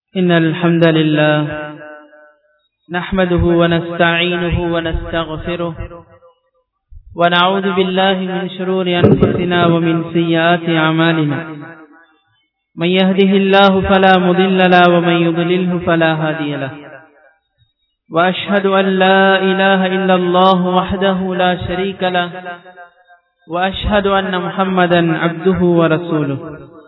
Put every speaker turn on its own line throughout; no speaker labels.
إن الحمد لله نحمده ونستعينه ونستغفره ونعوذ بالله من شرور أنفسنا ومن سيئات أعمالنا من يهده الله فلا مضل له ومن يضلله فلا هادي له وأشهد أن لا إله إلا الله وحده لا شريك له وأشهد أن محمدا عبده ورسوله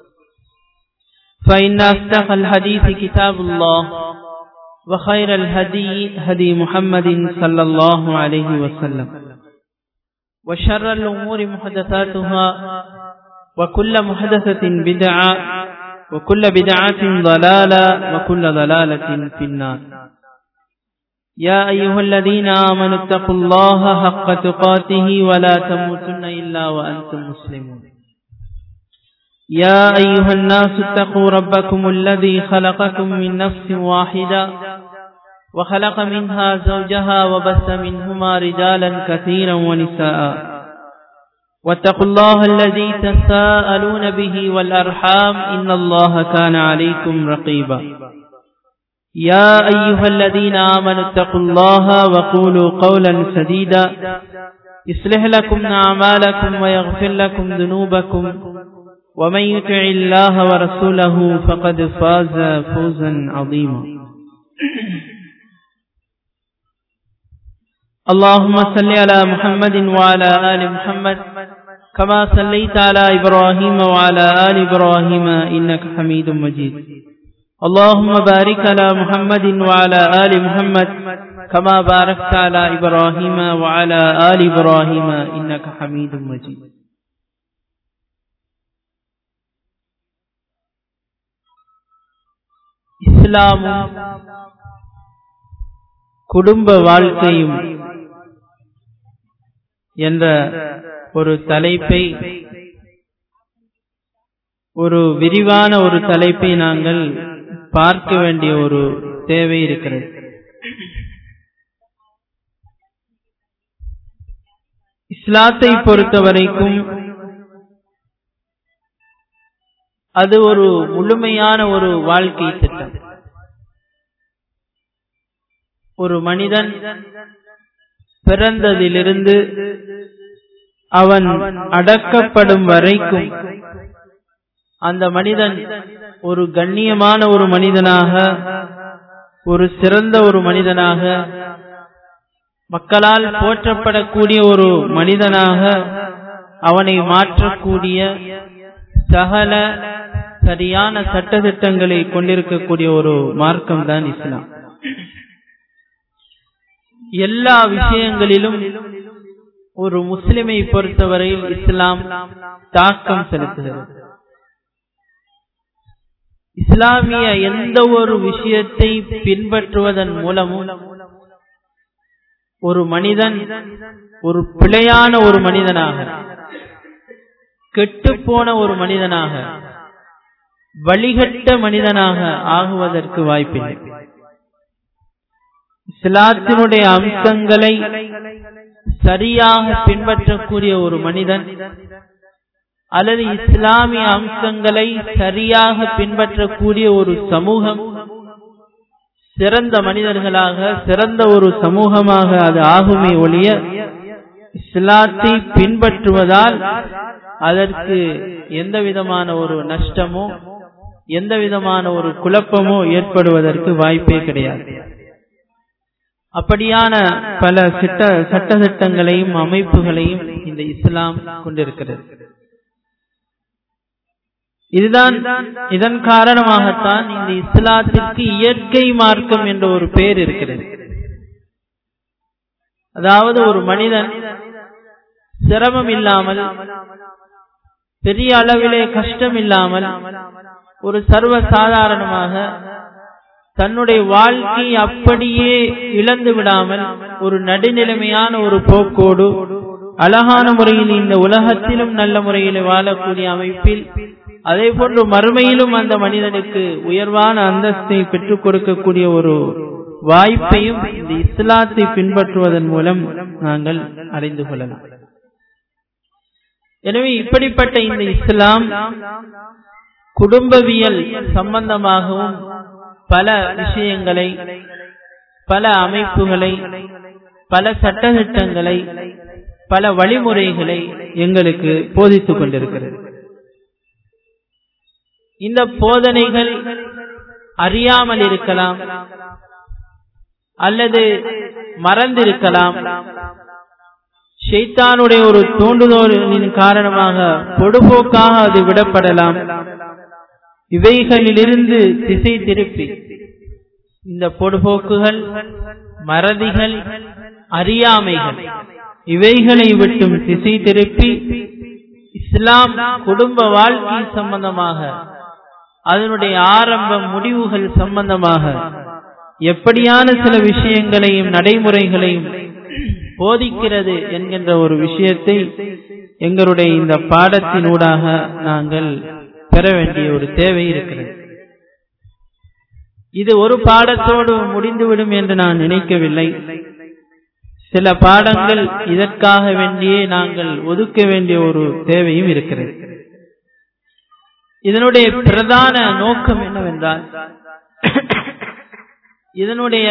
فإن أصدق الحديث كتاب الله وخير الهدي هدي محمد صلى الله عليه وسلم وشر الأمور محدثاتها وكل محدثة بدعة وكل بدعة ضلالة وكل ضلالة في النار يا أيها الذين آمنوا اتقوا الله حق تقاته ولا تموتن إلا وأنتم مسلمون يا أيها الناس اتقوا ربكم الذي خلقكم من نفس واحدة وخلق منها زوجها وبث منهما رجالا كثيرا ونساء واتقوا الله الذي تساءلون به والأرحام إن الله كان عليكم رقيبا يا أيها الذين آمنوا اتقوا الله وقولوا قولا سديدا يصلح لكم أعمالكم ويغفر لكم ذنوبكم ومن يطع الله ورسوله فقد فاز فوزا عظيما اللهم صل على محمد وعلى آل محمد كما صليت على إبراهيم وعلى آل إبراهيم إنك حميد مجيد اللهم بارك على محمد وعلى آل محمد كما باركت على إبراهيم وعلى آل إبراهيم إنك حميد مجيد இஸ்லாமும் குடும்ப வாழ்க்கையும் என்ற ஒரு தலைப்பை ஒரு விரிவான ஒரு தலைப்பை நாங்கள் பார்க்க வேண்டிய ஒரு தேவை இருக்கிறது இஸ்லாத்தை பொறுத்த வரைக்கும் அது ஒரு முழுமையான ஒரு வாழ்க்கை திட்டம் ஒரு மனிதன் பிறந்ததிலிருந்து அவன் அடக்கப்படும் வரைக்கும் அந்த மனிதன் ஒரு கண்ணியமான ஒரு மனிதனாக ஒரு சிறந்த ஒரு மனிதனாக மக்களால் போற்றப்படக்கூடிய ஒரு மனிதனாக அவனை மாற்றக்கூடிய சகல சரியான சட்டத்திட்டங்களை கொண்டிருக்கக்கூடிய ஒரு மார்க்கம் தான் இஸ்லாம் எல்லா விஷயங்களிலும் ஒரு முஸ்லிமை பொறுத்தவரையில் இஸ்லாம் தாக்கம் செலுத்துகிறது இஸ்லாமிய எந்த ஒரு விஷயத்தை பின்பற்றுவதன் மூலமும் ஒரு மனிதன் ஒரு பிழையான ஒரு மனிதனாக கெட்டுப்போன ஒரு மனிதனாக வழிகட்ட மனிதனாக ஆகுவதற்கு வாய்ப்பில்லை இஸ்லாத்தினுடைய அம்சங்களை சரியாக பின்பற்றக்கூடிய ஒரு மனிதன் அல்லது இஸ்லாமிய அம்சங்களை சரியாக பின்பற்றக்கூடிய ஒரு சமூகம் சிறந்த மனிதர்களாக சிறந்த ஒரு சமூகமாக அது ஆகுமே ஒழிய இஸ்லாத்தை பின்பற்றுவதால் அதற்கு எந்த விதமான ஒரு நஷ்டமோ எந்த விதமான ஒரு குழப்பமோ ஏற்படுவதற்கு வாய்ப்பே கிடையாது அப்படியான பல சிட்ட சட்ட திட்டங்களையும் அமைப்புகளையும் இந்த இஸ்லாம் கொண்டிருக்கிறது இதுதான் இதன் காரணமாகத்தான் இந்த இஸ்லாத்திற்கு இயற்கை மார்க்கம் என்ற ஒரு பேர் இருக்கிறது அதாவது ஒரு மனிதன் சிரமம் இல்லாமல் பெரிய அளவிலே கஷ்டம் இல்லாமல் ஒரு சர்வ சாதாரணமாக தன்னுடைய வாழ்க்கை அப்படியே இழந்து விடாமல் ஒரு நடுநிலைமையான ஒரு போக்கோடு அழகான முறையில் இந்த உலகத்திலும் நல்ல முறையில் வாழக்கூடிய அமைப்பில் அதே போன்று மறுமையிலும் அந்த மனிதனுக்கு உயர்வான அந்தஸ்தை பெற்றுக் கொடுக்கக்கூடிய ஒரு வாய்ப்பையும் இந்த இஸ்லாத்தை பின்பற்றுவதன் மூலம் நாங்கள் அறிந்து கொள்ளலாம் எனவே இப்படிப்பட்ட இந்த இஸ்லாம் குடும்பவியல் சம்பந்தமாகவும் பல விஷயங்களை பல அமைப்புகளை பல சட்டத்திட்டங்களை பல வழிமுறைகளை எங்களுக்கு போதித்துக் கொண்டிருக்கிறது இந்த போதனைகள் அறியாமல் இருக்கலாம் அல்லது மறந்திருக்கலாம் ஷைத்தானுடைய ஒரு தூண்டுதோலின் காரணமாக பொடுபோக்காக அது விடப்படலாம் இவைகளிலிருந்து திசை திருப்பி இந்த பொடுபோக்குகள் மறதிகள் அறியாமைகள் இவைகளை விட்டும் திசை திருப்பி இஸ்லாம் குடும்ப வாழ்க்கை சம்பந்தமாக அதனுடைய ஆரம்ப முடிவுகள் சம்பந்தமாக எப்படியான சில விஷயங்களையும் நடைமுறைகளையும் போதிக்கிறது என்கின்ற ஒரு விஷயத்தை எங்களுடைய இந்த பாடத்தினூடாக நாங்கள் பெற வேண்டிய ஒரு தேவை இருக்கிறது இது ஒரு பாடத்தோடு முடிந்துவிடும் என்று நான் நினைக்கவில்லை சில பாடங்கள் இதற்காக வேண்டியே நாங்கள் ஒதுக்க வேண்டிய ஒரு தேவையும் இருக்கிறது இதனுடைய பிரதான நோக்கம் என்னவென்றால் இதனுடைய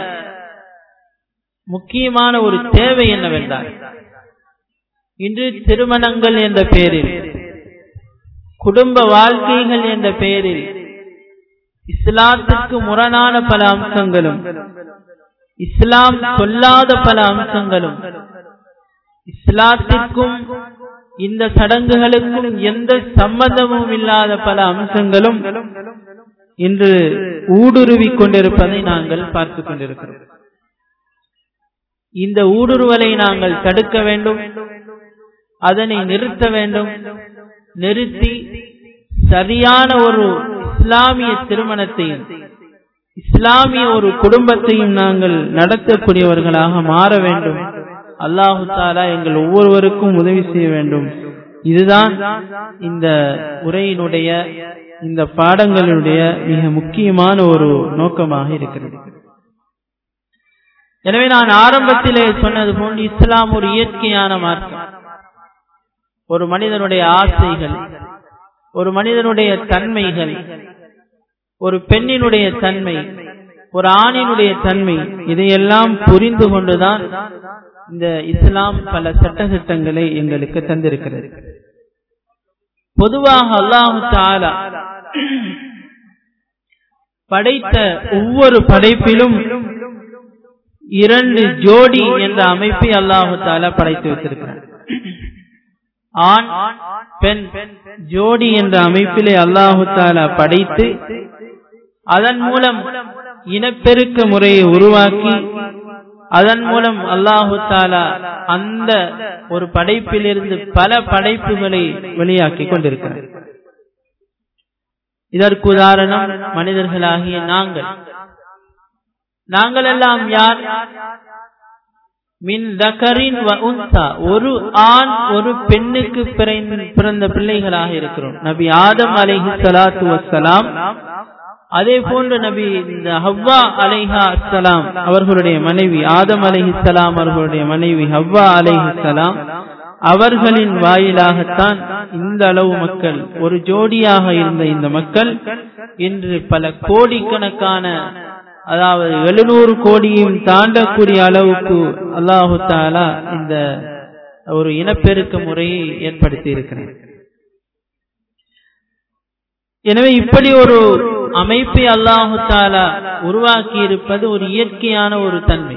முக்கியமான ஒரு தேவை என்னவென்றால் இன்று திருமணங்கள் என்ற பெயரில் குடும்ப வாழ்க்கைகள் என்ற பெயரில் இஸ்லாத்துக்கு முரணான பல அம்சங்களும் இஸ்லாம் சொல்லாத பல அம்சங்களும் இஸ்லாத்திற்கும் இந்த சடங்குகளுக்கும் எந்த சம்பந்தமும் இல்லாத பல அம்சங்களும் இன்று ஊடுருவிக் கொண்டிருப்பதை நாங்கள் பார்த்துக் கொண்டிருக்கிறோம் இந்த ஊடுருவலை நாங்கள் தடுக்க வேண்டும் அதனை நிறுத்த வேண்டும் நிறுத்தி சரியான ஒரு இஸ்லாமிய திருமணத்தையும் இஸ்லாமிய ஒரு குடும்பத்தையும் நாங்கள் நடத்தக்கூடியவர்களாக மாற வேண்டும் அல்லாஹு தாலா எங்கள் ஒவ்வொருவருக்கும் உதவி செய்ய வேண்டும் இதுதான் இந்த உரையினுடைய இந்த பாடங்களுடைய மிக முக்கியமான ஒரு நோக்கமாக இருக்கிறது எனவே நான் ஆரம்பத்திலே சொன்னது போன்று இஸ்லாம் ஒரு இயற்கையான மார்க்கம் ஒரு மனிதனுடைய ஆசைகள் ஒரு மனிதனுடைய தன்மைகள் ஒரு பெண்ணினுடைய தன்மை ஒரு ஆணினுடைய தன்மை இதையெல்லாம் புரிந்து கொண்டுதான் இந்த இஸ்லாம் பல சட்ட திட்டங்களை எங்களுக்கு தந்திருக்கிறது பொதுவாக அல்லாஹு தாலா படைத்த ஒவ்வொரு படைப்பிலும் இரண்டு ஜோடி என்ற அமைப்பை அல்லாஹு தாலா படைத்து வைத்திருக்கிறார் ஆண் பெண் ஜோடி என்ற அமைப்பிலே அல்லாஹு தாலா படைத்து அதன் மூலம் இனப்பெருக்க முறையை உருவாக்கி அதன் மூலம் அல்லாஹு தாலா அந்த ஒரு படைப்பிலிருந்து பல படைப்புகளை வெளியாக்கி கொண்டிருக்கிறார் இதற்கு உதாரணம் மனிதர்களாகிய நாங்கள் நாங்கள் எல்லாம் யார் மின் தகரின் உன்சா ஒரு ஆண் ஒரு பெண்ணுக்கு பிறந்த பிள்ளைகளாக இருக்கிறோம் நபி ஆதம் அலைஹி சலாத்து வசலாம் அதே போன்று நபி இந்த ஹவ்வா அலைஹா அஸ்லாம் அவர்களுடைய மனைவி ஆதம் அலைஹி சலாம் அவர்களுடைய மனைவி ஹவ்வா அலைஹி சலாம் அவர்களின் வாயிலாகத்தான் இந்த அளவு மக்கள் ஒரு ஜோடியாக இருந்த இந்த மக்கள் இன்று பல கோடிக்கணக்கான அதாவது எழுநூறு கோடியும் தாண்டக்கூடிய அளவுக்கு அல்லாஹு தாலா இந்த ஒரு இனப்பெருக்க முறையை ஏற்படுத்தி இருக்கிறேன் எனவே இப்படி ஒரு அமைப்பை அல்லாஹு தாலா உருவாக்கி இருப்பது ஒரு இயற்கையான ஒரு தன்மை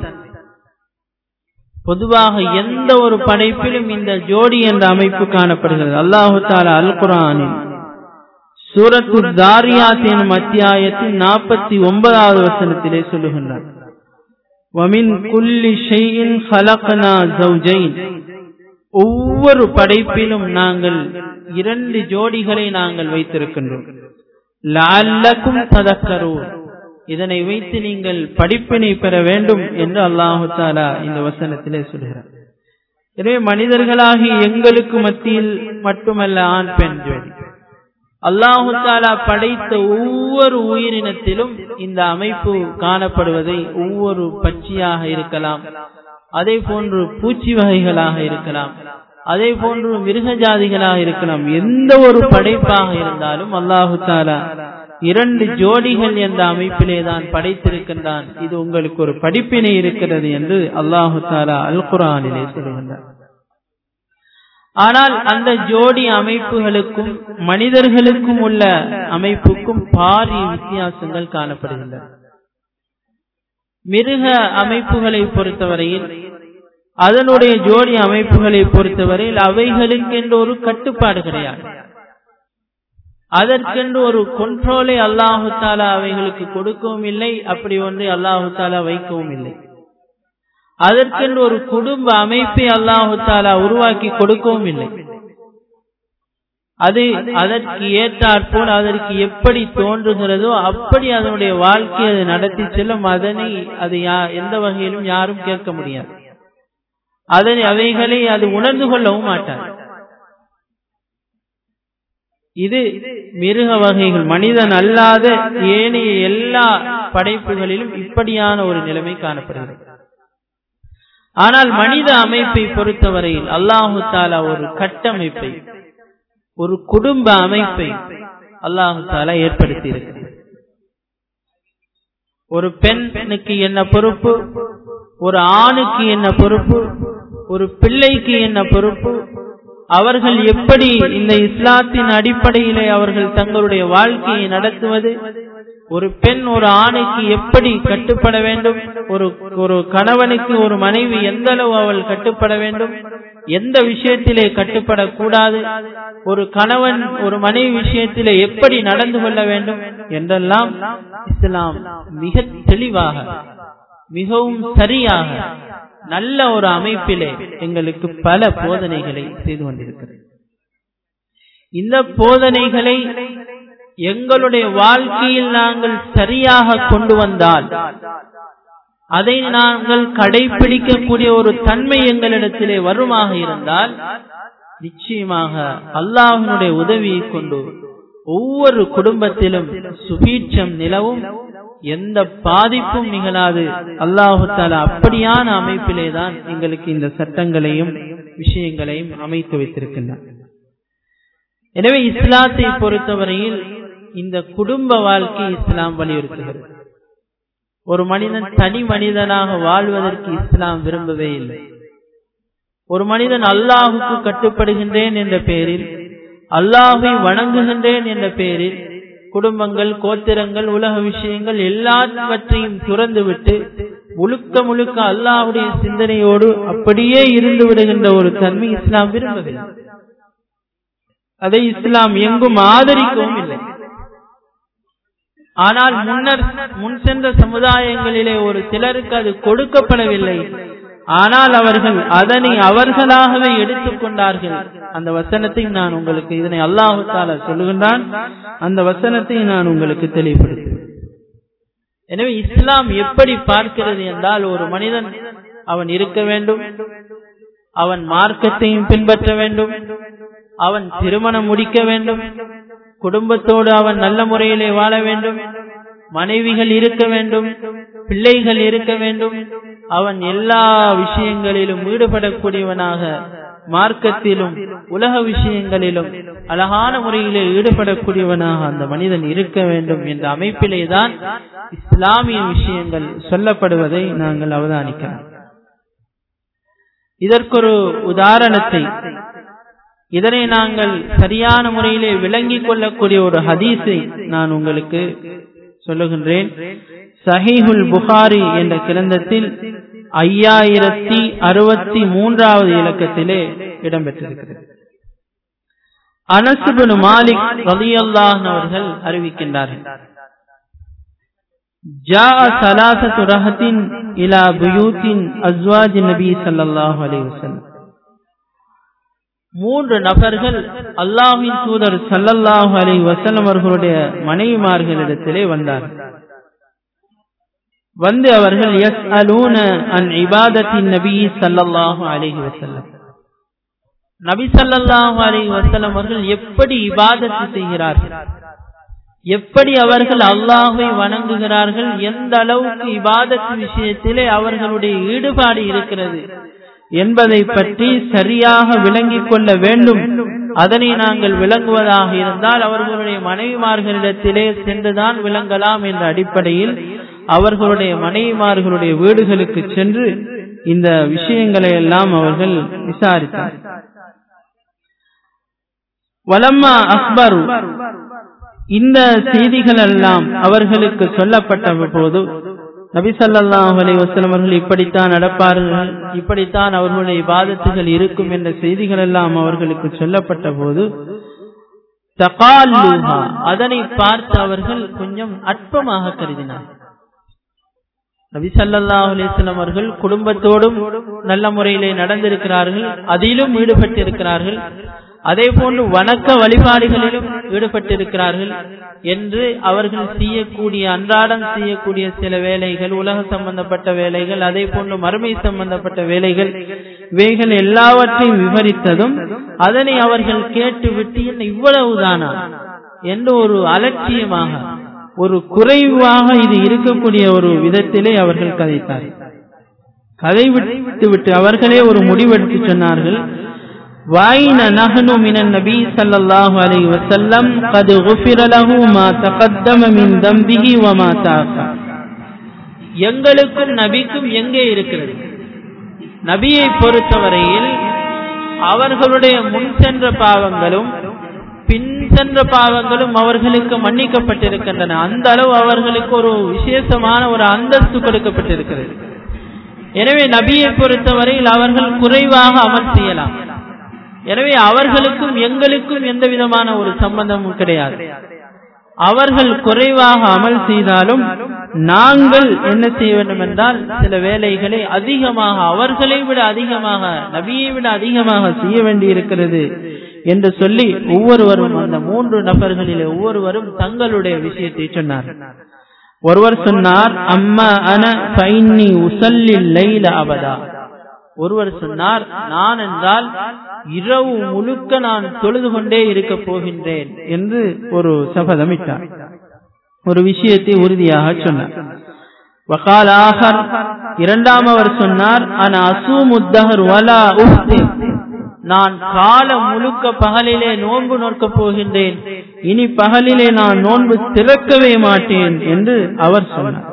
பொதுவாக எந்த ஒரு படைப்பிலும் இந்த ஜோடி என்ற அமைப்பு காணப்படுகிறது அல்லாஹு தாலா அல் குரானில் சூரத்து தாரியாத் எனும் அத்தியாயத்தின் நாற்பத்தி ஒன்பதாவது வசனத்திலே சொல்லுகின்றார் வமின் குல்லி ஷையின் ஹலக்னா ஜௌஜைன் ஒவ்வொரு படைப்பிலும் நாங்கள் இரண்டு ஜோடிகளை நாங்கள் வைத்திருக்கின்றோம் லால்லக்கும் ததக்கரூர் இதனை வைத்து நீங்கள் படிப்பினை பெற வேண்டும் என்று அல்லாஹு தாலா இந்த வசனத்திலே சொல்கிறார் எனவே மனிதர்களாகி எங்களுக்கு மத்தியில் மட்டுமல்ல ஆண் பெண் ஜோடி அல்லாஹு தாலா படைத்த ஒவ்வொரு உயிரினத்திலும் இந்த அமைப்பு காணப்படுவதை ஒவ்வொரு பட்சியாக இருக்கலாம் அதே போன்று பூச்சி வகைகளாக இருக்கலாம் அதே போன்று மிருக ஜாதிகளாக இருக்கலாம் எந்த ஒரு படைப்பாக இருந்தாலும் அல்லாஹு தாலா இரண்டு ஜோடிகள் என்ற அமைப்பிலே தான் படைத்திருக்கின்றான் இது உங்களுக்கு ஒரு படிப்பினை இருக்கிறது என்று அல்லாஹு தாலா அல் குரானிலே சொல்கின்றார் ஆனால் அந்த ஜோடி அமைப்புகளுக்கும் மனிதர்களுக்கும் உள்ள அமைப்புக்கும் பாரிய வித்தியாசங்கள் காணப்படுகின்றன மிருக அமைப்புகளை பொறுத்தவரையில் அதனுடைய ஜோடி அமைப்புகளை பொறுத்தவரையில் அவைகளுக்கென்று ஒரு கட்டுப்பாடு கிடையாது அதற்கென்று ஒரு கொண்ட்ரோலை அல்லாஹு தாலா அவைகளுக்கு கொடுக்கவும் இல்லை அப்படி ஒன்றை அல்லாஹு தாலா வைக்கவும் இல்லை அதற்கென்று ஒரு குடும்ப அமைப்பை அல்லாஹு தாலா உருவாக்கி கொடுக்கவும் இல்லை அது அதற்கு ஏற்றாற்போல் அதற்கு எப்படி தோன்றுகிறதோ அப்படி அதனுடைய வாழ்க்கை அது நடத்தி செல்லும் அதனை அது எந்த வகையிலும் யாரும் கேட்க முடியாது அதனை அவைகளை அது உணர்ந்து கொள்ளவும் மாட்டார் இது மிருக வகைகள் மனிதன் அல்லாத ஏனைய எல்லா படைப்புகளிலும் இப்படியான ஒரு நிலைமை காணப்படுகிறது ஆனால் மனித அமைப்பை பொறுத்தவரையில் அல்லாஹு தாலா ஒரு கட்டமைப்பை ஒரு குடும்ப அமைப்பை அல்லாஹு தாலா ஏற்படுத்தி இருக்கிறது ஒரு பெண்ணுக்கு என்ன பொறுப்பு ஒரு ஆணுக்கு என்ன பொறுப்பு ஒரு பிள்ளைக்கு என்ன பொறுப்பு அவர்கள் எப்படி இந்த இஸ்லாத்தின் அடிப்படையிலே அவர்கள் தங்களுடைய வாழ்க்கையை நடத்துவது ஒரு பெண் ஒரு ஆணுக்கு எப்படி கட்டுப்பட வேண்டும் ஒரு ஒரு கணவனுக்கு ஒரு மனைவி எந்த அளவு அவள் கட்டுப்பட வேண்டும் எந்த விஷயத்திலே கட்டுப்படக்கூடாது ஒரு கணவன் ஒரு மனைவி விஷயத்திலே எப்படி நடந்து கொள்ள வேண்டும் என்றெல்லாம் இஸ்லாம் மிக தெளிவாக மிகவும் சரியாக நல்ல ஒரு அமைப்பிலே எங்களுக்கு பல போதனைகளை செய்து கொண்டிருக்கிறது இந்த போதனைகளை எங்களுடைய வாழ்க்கையில் நாங்கள் சரியாக கொண்டு வந்தால் அதை நாங்கள் கடைபிடிக்கக்கூடிய ஒரு தன்மை எங்களிடத்திலே வருமாக இருந்தால் நிச்சயமாக அல்லாஹினுடைய உதவியை கொண்டு ஒவ்வொரு குடும்பத்திலும் சுபீட்சம் நிலவும் எந்த பாதிப்பும் நிகழாது அல்லாஹு தாலா அப்படியான அமைப்பிலே தான் எங்களுக்கு இந்த சட்டங்களையும் விஷயங்களையும் அமைத்து வைத்திருக்கின்றார் எனவே இஸ்லாத்தை பொறுத்தவரையில் இந்த குடும்ப வாழ்க்கை இஸ்லாம் வலியுறுத்துகிறது ஒரு மனிதன் தனி மனிதனாக வாழ்வதற்கு இஸ்லாம் விரும்பவே இல்லை ஒரு மனிதன் அல்லாஹுக்கு கட்டுப்படுகின்றேன் என்ற பெயரில் அல்லாஹை வணங்குகின்றேன் என்ற பெயரில் குடும்பங்கள் கோத்திரங்கள் உலக விஷயங்கள் எல்லாவற்றையும் துறந்துவிட்டு முழுக்க முழுக்க அல்லாஹுடைய சிந்தனையோடு அப்படியே இருந்து விடுகின்ற ஒரு தன்மை இஸ்லாம் விரும்பவில்லை அதை இஸ்லாம் எங்கும் ஆதரிக்கவும் இல்லை ஆனால் முன்னர் முன் சென்ற சமுதாயங்களிலே ஒரு சிலருக்கு அது கொடுக்கப்படவில்லை ஆனால் அவர்கள் அதனை அவர்களாகவே எடுத்துக்கொண்டார்கள் அந்த வசனத்தை நான் உங்களுக்கு இதனை அல்லாஹு தாலா சொல்லுகின்றான் அந்த வசனத்தை நான் உங்களுக்கு தெளிவுபடுத்துவேன் எனவே இஸ்லாம் எப்படி பார்க்கிறது என்றால் ஒரு மனிதன் அவன் இருக்க வேண்டும் அவன் மார்க்கத்தையும் பின்பற்ற வேண்டும் அவன் திருமணம் முடிக்க வேண்டும் குடும்பத்தோடு அவன் நல்ல முறையிலே வாழ வேண்டும் மனைவிகள் இருக்க வேண்டும் பிள்ளைகள் இருக்க வேண்டும் அவன் எல்லா விஷயங்களிலும் ஈடுபடக்கூடியவனாக மார்க்கத்திலும் உலக விஷயங்களிலும் அழகான முறையிலே ஈடுபடக்கூடியவனாக அந்த மனிதன் இருக்க வேண்டும் என்ற அமைப்பிலே தான் இஸ்லாமிய விஷயங்கள் சொல்லப்படுவதை நாங்கள் அவதானிக்கலாம் இதற்கொரு உதாரணத்தை இதனை நாங்கள் சரியான முறையிலே விளங்கிக் கொள்ளக்கூடிய ஒரு ஹதீஸை நான் உங்களுக்கு சொல்லுகின்றேன் சஹீஹுல் புகாரி என்ற கிரந்தத்தில் ஐயாயிரத்தி அறுபத்தி மூன்றாவது இலக்கத்திலே இடம்பெற்றிருக்கிறது அனசுபுன் மாலிக் ரலியல்லாஹ் அவர்கள் அறிவிக்கின்றார்கள் جاء ثلاثة رهط إلى بيوت أزواج النبي صلى الله عليه وسلم மூன்று நபர்கள் அல்லாஹின் தூதர் சல்லல்லாஹு அலை வசல்லம் அவர்களுடைய மனைவிமார்களிடத்திலே வந்தார்கள் வந்து அவர்கள் எஸ் அலூன அன் இபாதத்தின் நபி சல்லல்லாஹு அலைஹி வசல்லம் நபி சல்லல்லாஹு அலைஹி வசல்லம் அவர்கள் எப்படி இபாதத்து செய்கிறார்கள் எப்படி அவர்கள் அல்லாஹை வணங்குகிறார்கள் எந்த அளவுக்கு இபாதத்து விஷயத்திலே அவர்களுடைய ஈடுபாடு இருக்கிறது என்பதை பற்றி சரியாக விளங்கிக் கொள்ள வேண்டும் அதனை நாங்கள் விளங்குவதாக இருந்தால் அவர்களுடைய மனைவிமார்களிடத்திலே சென்றுதான் விளங்கலாம் என்ற அடிப்படையில் அவர்களுடைய மனைவிமார்களுடைய வீடுகளுக்கு சென்று இந்த விஷயங்களை எல்லாம் அவர்கள் விசாரித்தார் வலம்மா அக்பரு இந்த செய்திகள் எல்லாம் அவர்களுக்கு சொல்லப்பட்ட போது நபி சல்லாஹ் அலி வசலம் அவர்கள் இப்படித்தான் நடப்பார்கள் இப்படித்தான் அவர்களுடைய பாதத்துகள் இருக்கும் என்ற செய்திகள் எல்லாம் அவர்களுக்கு சொல்லப்பட்ட போது அதனை பார்த்து அவர்கள் கொஞ்சம் அற்பமாக கருதினார் நபி சல்லாஹ் அலிஸ்லாம் அவர்கள் குடும்பத்தோடும் நல்ல முறையிலே நடந்திருக்கிறார்கள் அதிலும் ஈடுபட்டிருக்கிறார்கள் அதே போன்று வணக்க வழிபாடுகளிலும் ஈடுபட்டிருக்கிறார்கள் என்று அவர்கள் செய்யக்கூடிய அன்றாடம் செய்யக்கூடிய சில வேலைகள் உலக சம்பந்தப்பட்ட வேலைகள் அதே போன்று மறுமை சம்பந்தப்பட்ட வேலைகள் இவைகள் எல்லாவற்றையும் விவரித்ததும் அதனை அவர்கள் கேட்டுவிட்டு என்ன இவ்வளவுதானா என்று ஒரு அலட்சியமாக ஒரு குறைவாக இது இருக்கக்கூடிய ஒரு விதத்திலே அவர்கள் கதைத்தார் கதை விட்டு விட்டு அவர்களே ஒரு முடிவெடுத்து சொன்னார்கள் وأين نحن من النبي صلى الله عليه وسلم قد غفر له ما تقدم من ذنبه وما تأخر எங்களுக்கும் நபிக்கும் எங்கே இருக்கிறது நபியை பொறுத்தவரையில் அவர்களுடைய முன் சென்ற பாவங்களும் பின் சென்ற பாவங்களும் அவர்களுக்கு மன்னிக்கப்பட்டிருக்கின்றன அந்த அளவு அவர்களுக்கு ஒரு விசேஷமான ஒரு அந்தஸ்து கொடுக்கப்பட்டிருக்கிறது எனவே நபியை பொறுத்தவரையில் அவர்கள் குறைவாக அமல் செய்யலாம் எனவே அவர்களுக்கும் எங்களுக்கும் எந்த விதமான ஒரு சம்பந்தமும் கிடையாது அவர்கள் குறைவாக அமல் செய்தாலும் நாங்கள் என்ன செய்ய வேண்டும் என்றால் சில வேலைகளை அதிகமாக அவர்களை விட அதிகமாக நபியை விட அதிகமாக செய்ய வேண்டி இருக்கிறது என்று சொல்லி ஒவ்வொருவரும் அந்த மூன்று நபர்களிலே ஒவ்வொருவரும் தங்களுடைய விஷயத்தை சொன்னார் ஒருவர் சொன்னார் அம்மா அன பைன்னி உசல்லில் லைல அபதா ஒருவர் சொன்னார் நான் என்றால் இரவு முழுக்க நான் தொழுது கொண்டே இருக்க போகின்றேன் என்று ஒரு சபதமிட்டார் ஒரு விஷயத்தை உறுதியாக சொன்னார் வகால் ஆகர் இரண்டாம் அவர் சொன்னார் அன அசூமுத்தகர் வலா உஃப்தி நான் காலம் முழுக்க பகலிலே நோன்பு நோக்கப் போகின்றேன் இனி பகலிலே நான் நோன்பு திறக்கவே மாட்டேன் என்று அவர் சொன்னார்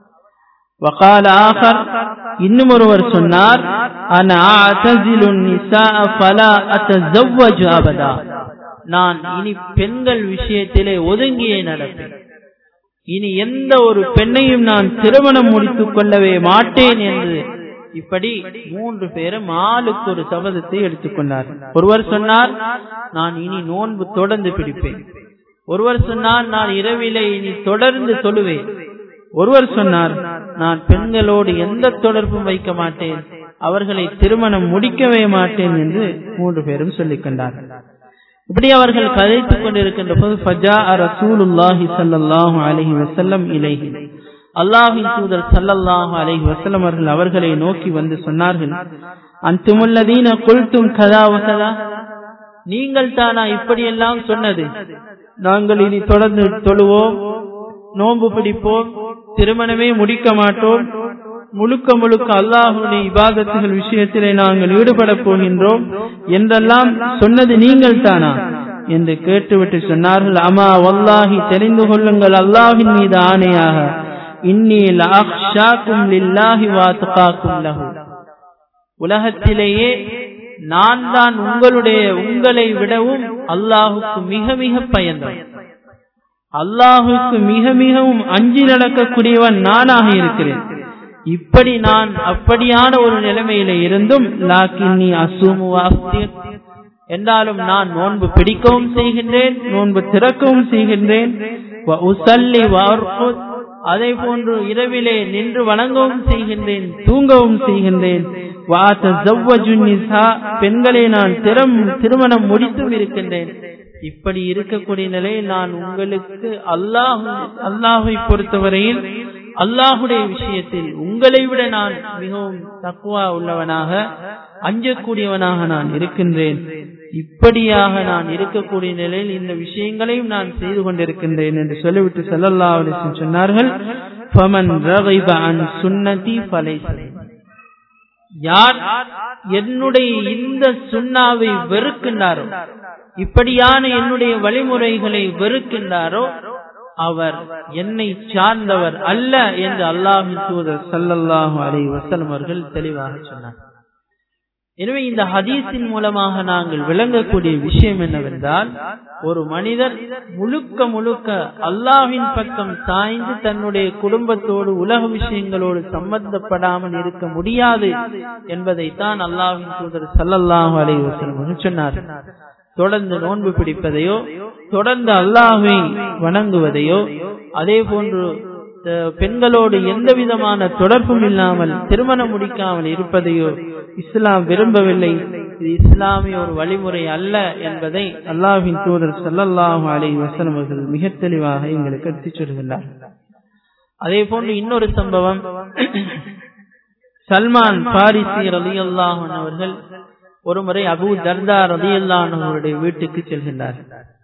وقال آخر இன்னும் ஒருவர் சொன்னார் أنا أعتزل النساء فلا أتزوج أبدا நான் இனி பெண்கள் விஷயத்திலே ஒதுங்கியே நடப்பேன் இனி எந்த ஒரு பெண்ணையும் நான் திருமணம் முடித்துக் கொள்ளவே மாட்டேன் என்று இப்படி மூன்று பேரும் ஆளுக்கு ஒரு சபதத்தை எடுத்துக்கொண்டார் ஒருவர் சொன்னார் நான் இனி நோன்பு தொடர்ந்து பிடிப்பேன் ஒருவர் சொன்னார் நான் இரவிலே இனி தொடர்ந்து தொழுவேன் ஒருவர் சொன்னார் நான் பெண்களோடு எந்த தொடர்பும் வைக்க மாட்டேன் அவர்களை திருமணம் முடிக்கவே மாட்டேன் என்று மூன்று பேரும் சொல்லிக் கொண்டார்கள் இப்படி அவர்கள் கதைத்துக் கொண்டிருக்கின்ற போது ஃபஜா ரசூலுல்லாஹி ஸல்லல்லாஹு அலைஹி வஸல்லம் இலைஹி அல்லாஹின் தூதர் ஸல்லல்லாஹு அலைஹி வஸல்லம் அவர்கள் அவர்களை நோக்கி வந்து சொன்னார்கள் அன்துமுல்லதீன குல்தும் கதா வகதா நீங்கள் தானா இப்படியெல்லாம் சொன்னது நாங்கள் இனி தொடர்ந்து தொழுவோம் நோன்பு பிடிப்போம் திருமணமே முடிக்க மாட்டோம் முழுக்க முழுக்க அல்லாஹுடைய இபாதத்துகள் விஷயத்திலே நாங்கள் ஈடுபட போகின்றோம் என்றெல்லாம் சொன்னது நீங்கள் தானா என்று கேட்டுவிட்டு சொன்னார்கள் அமா வல்லாஹி தெரிந்து கொள்ளுங்கள் அல்லாஹின் மீது ஆணையாக இன்னி லாஹ்ஷாக்கும் லில்லாஹி வாத்துகாக்கும் லஹு உலகத்திலேயே நான் தான் உங்களுடைய உங்களை விடவும் அல்லாஹுக்கு மிக மிக பயந்தவன் அல்லாஹுக்கு மிக மிகவும் அஞ்சி நடக்கக்கூடியவன் நானாக இருக்கிறேன் இப்படி நான் அப்படியான ஒரு நிலைமையில இருந்தும் லாக்கின்னி அசூமு என்றாலும் நான் நோன்பு பிடிக்கவும் செய்கின்றேன் நோன்பு திறக்கவும் செய்கின்றேன் அதே போன்று இரவிலே நின்று வணங்கவும் செய்கின்றேன் தூங்கவும் செய்கின்றேன் பெண்களை நான் திறம் திருமணம் முடித்தும் இருக்கின்றேன் இப்படி இருக்கக்கூடிய நிலையில் நான் உங்களுக்கு அல்லாஹ் அல்லாஹை பொறுத்தவரையில் அல்லாஹுடைய விஷயத்தில் உங்களை விட நான் மிகவும் தக்குவா உள்ளவனாக அஞ்சக்கூடியவனாக நான் இருக்கின்றேன் இப்படியாக நான் இருக்கக்கூடிய நிலையில் இந்த விஷயங்களையும் நான் செய்து கொண்டிருக்கின்றேன் என்று சொல்லிவிட்டு செல்லல்லா சொன்னார்கள் சுன்னதி யார் என்னுடைய இந்த சுண்ணாவை வெறுக்கின்றாரோ இப்படியான என்னுடைய வழிமுறைகளை வெறுக்கின்றாரோ அவர் என்னை சார்ந்தவர் அல்ல என்று அல்லாஹின் தூதர் சல்லல்லாஹு அலை வசலம் அவர்கள் தெளிவாக சொன்னார் எனவே இந்த ஹதீஸின் மூலமாக நாங்கள் விளங்கக்கூடிய விஷயம் என்னவென்றால் ஒரு மனிதர் முழுக்க முழுக்க அல்லாவின் பக்கம் சாய்ந்து தன்னுடைய குடும்பத்தோடு உலக விஷயங்களோடு சம்பந்தப்படாமல் இருக்க முடியாது என்பதைத்தான் அல்லாவின் தூதர் சல்லல்லாஹு அலை வசலம் சொன்னார் தொடர்ந்து நோன்பு பிடிப்பதையோ தொடர்ந்து அல்லாஹை வணங்குவதையோ அதே போன்று பெண்களோடு எந்த விதமான தொடர்பும் இல்லாமல் திருமணம் முடிக்காமல் இருப்பதையோ இஸ்லாம் விரும்பவில்லை இது இஸ்லாமிய ஒரு வழிமுறை அல்ல என்பதை அல்லாஹின் தூதர் சல்லல்லாஹு அலை வசலம் அவர்கள் மிக தெளிவாக எங்களுக்கு எடுத்துச் சொல்கிறார் அதே போன்று இன்னொரு சம்பவம் சல்மான் பாரிசி ரலி அல்லாஹன் அவர்கள் ஒருமுறை அபு தர்தா ரதி அல்லாஹனுடைய வீட்டுக்கு செல்கின்றார்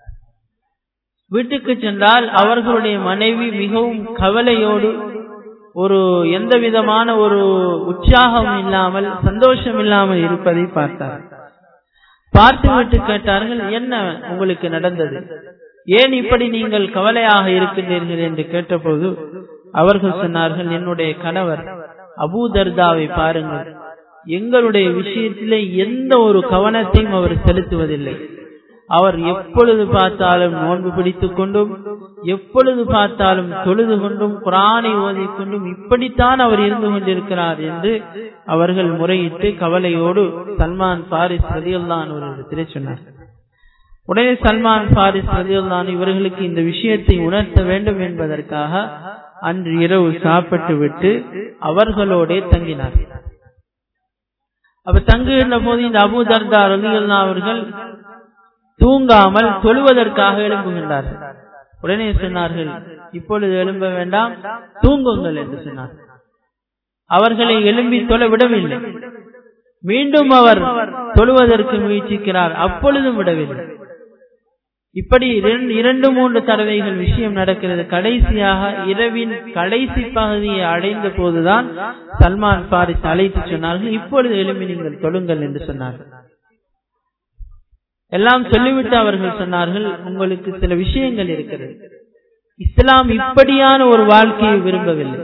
வீட்டுக்கு சென்றால் அவர்களுடைய மனைவி மிகவும் கவலையோடு ஒரு எந்த விதமான ஒரு உற்சாகம் இல்லாமல் சந்தோஷம் இல்லாமல் இருப்பதை பார்த்தார் பார்த்து விட்டு கேட்டார்கள் என்ன உங்களுக்கு நடந்தது ஏன் இப்படி நீங்கள் கவலையாக இருக்கின்றீர்கள் என்று கேட்டபோது அவர்கள் சொன்னார்கள் என்னுடைய கணவர் அபூதர்தாவை பாருங்கள் எங்களுடைய விஷயத்திலே எந்த ஒரு கவனத்தையும் அவர் செலுத்துவதில்லை அவர் எப்பொழுது பார்த்தாலும் நோன்பு பிடித்துக் கொண்டும் எப்பொழுது பார்த்தாலும் தொழுது கொண்டும் குரானை ஓதிக்கொண்டும் இப்படித்தான் அவர் இருந்து கொண்டிருக்கிறார் என்று அவர்கள் முறையிட்டு கவலையோடு சல்மான் பாரிஸ் ரதியுல்லான் அவர்களிடத்திலே சொன்னார் உடனே சல்மான் பாரிஸ் ரதியுல்லான் இவர்களுக்கு இந்த விஷயத்தை உணர்த்த வேண்டும் என்பதற்காக அன்று இரவு சாப்பிட்டு விட்டு அவர்களோடே தங்கினார் அப்ப தங்குகின்ற போது இந்த அபு தர்தா ரலியல்லா அவர்கள் தூங்காமல் தொழுவதற்காக எழும்புகின்றார்கள் உடனே சொன்னார்கள் இப்பொழுது எழும்ப வேண்டாம் தூங்குங்கள் என்று சொன்னார் அவர்களை எழும்பி தொழ விடவில்லை மீண்டும் அவர் தொழுவதற்கு முயற்சிக்கிறார் அப்பொழுதும் விடவில்லை இப்படி இரண்டு மூன்று தடவைகள் விஷயம் நடக்கிறது கடைசியாக இரவின் கடைசி பகுதியை அடைந்த போதுதான் சல்மான் பாரிஸ் அழைத்து சொன்னார்கள் இப்பொழுது எழும்பி நீங்கள் தொழுங்கள் என்று சொன்னார்கள் எல்லாம் சொல்லிவிட்டு அவர்கள் சொன்னார்கள் உங்களுக்கு சில விஷயங்கள் இருக்கிறது இஸ்லாம் இப்படியான ஒரு வாழ்க்கையை விரும்பவில்லை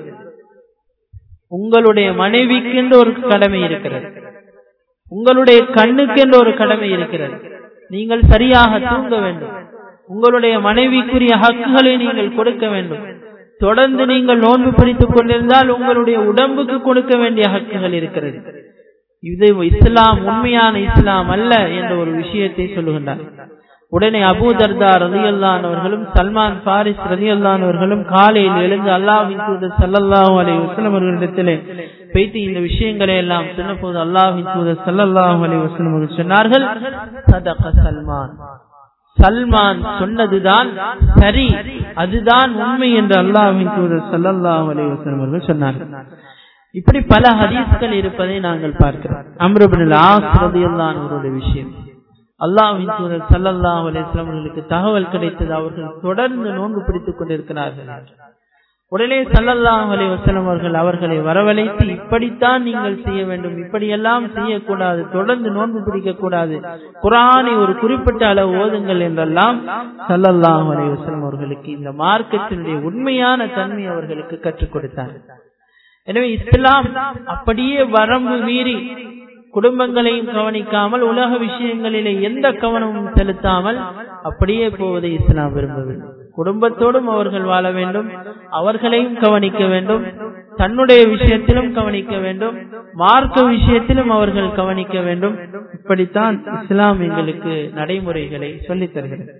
உங்களுடைய மனைவிக்கென்று ஒரு கடமை இருக்கிறது உங்களுடைய கண்ணுக்கென்று ஒரு கடமை இருக்கிறது நீங்கள் சரியாக தூங்க வேண்டும் உங்களுடைய மனைவிக்குரிய ஹக்குகளை நீங்கள் கொடுக்க வேண்டும் தொடர்ந்து நீங்கள் நோன்பு பிடித்துக் கொண்டிருந்தால் உங்களுடைய உடம்புக்கு கொடுக்க வேண்டிய ஹக்குகள் இருக்கிறது இது இஸ்லாம் உண்மையான இஸ்லாம் அல்ல என்ற ஒரு விஷயத்தை சொல்லுகின்றார் உடனே அபூ தர்தா ரதியல்லான் அவர்களும் சல்மான் பாரிஸ் ரதியல்லான் அவர்களும் காலையில் எழுந்து அல்லாஹின் தூதர் சல்லல்லாஹு அலை வசலம் அவர்களிடத்திலே பேசி இந்த விஷயங்களை எல்லாம் சொன்னபோது அல்லாஹின் தூதர் சல்லல்லாஹு அலை வசலம் அவர்கள் சொன்னார்கள் சதக சல்மான் சல்மான் சொன்னதுதான் சரி அதுதான் உண்மை என்று அல்லாஹின் தூதர் சல்லல்லாஹு அலை வசலம் அவர்கள் சொன்னார்கள் இப்படி பல ஹதீஸ்கள் இருப்பதை நாங்கள் பார்க்கிறோம் அம்ருபின் ஆசிரதியல்லான் அவருடைய விஷயம் அல்லாஹின் தூதர் சல்லல்லாஹ் அலிஸ்லாம் அவர்களுக்கு தகவல் கிடைத்தது அவர்கள் தொடர்ந்து நோன்பு பிடித்துக் கொண்டிருக்கிறார்கள் உடனே சல்லல்லாஹ் அலி வசலம் அவர்கள் அவர்களை வரவழைத்து இப்படித்தான் நீங்கள் செய்ய வேண்டும் இப்படியெல்லாம் செய்யக்கூடாது தொடர்ந்து நோன்பு பிடிக்க கூடாது குரானை ஒரு குறிப்பிட்ட அளவு ஓதுங்கள் என்றெல்லாம் சல்லல்லாஹ் அலி வசலம் அவர்களுக்கு இந்த மார்க்கத்தினுடைய உண்மையான தன்மை அவர்களுக்கு கற்றுக் கொடுத்தார் எனவே இஸ்லாம் அப்படியே வரம்பு மீறி குடும்பங்களையும் கவனிக்காமல் உலக விஷயங்களிலே எந்த கவனமும் செலுத்தாமல் அப்படியே போவதை இஸ்லாம் விரும்பவில்லை குடும்பத்தோடும் அவர்கள் வாழ வேண்டும் அவர்களையும் கவனிக்க வேண்டும் தன்னுடைய விஷயத்திலும் கவனிக்க வேண்டும் மார்க்க விஷயத்திலும் அவர்கள் கவனிக்க வேண்டும் இப்படித்தான் இஸ்லாம் எங்களுக்கு நடைமுறைகளை சொல்லித் தருகிறது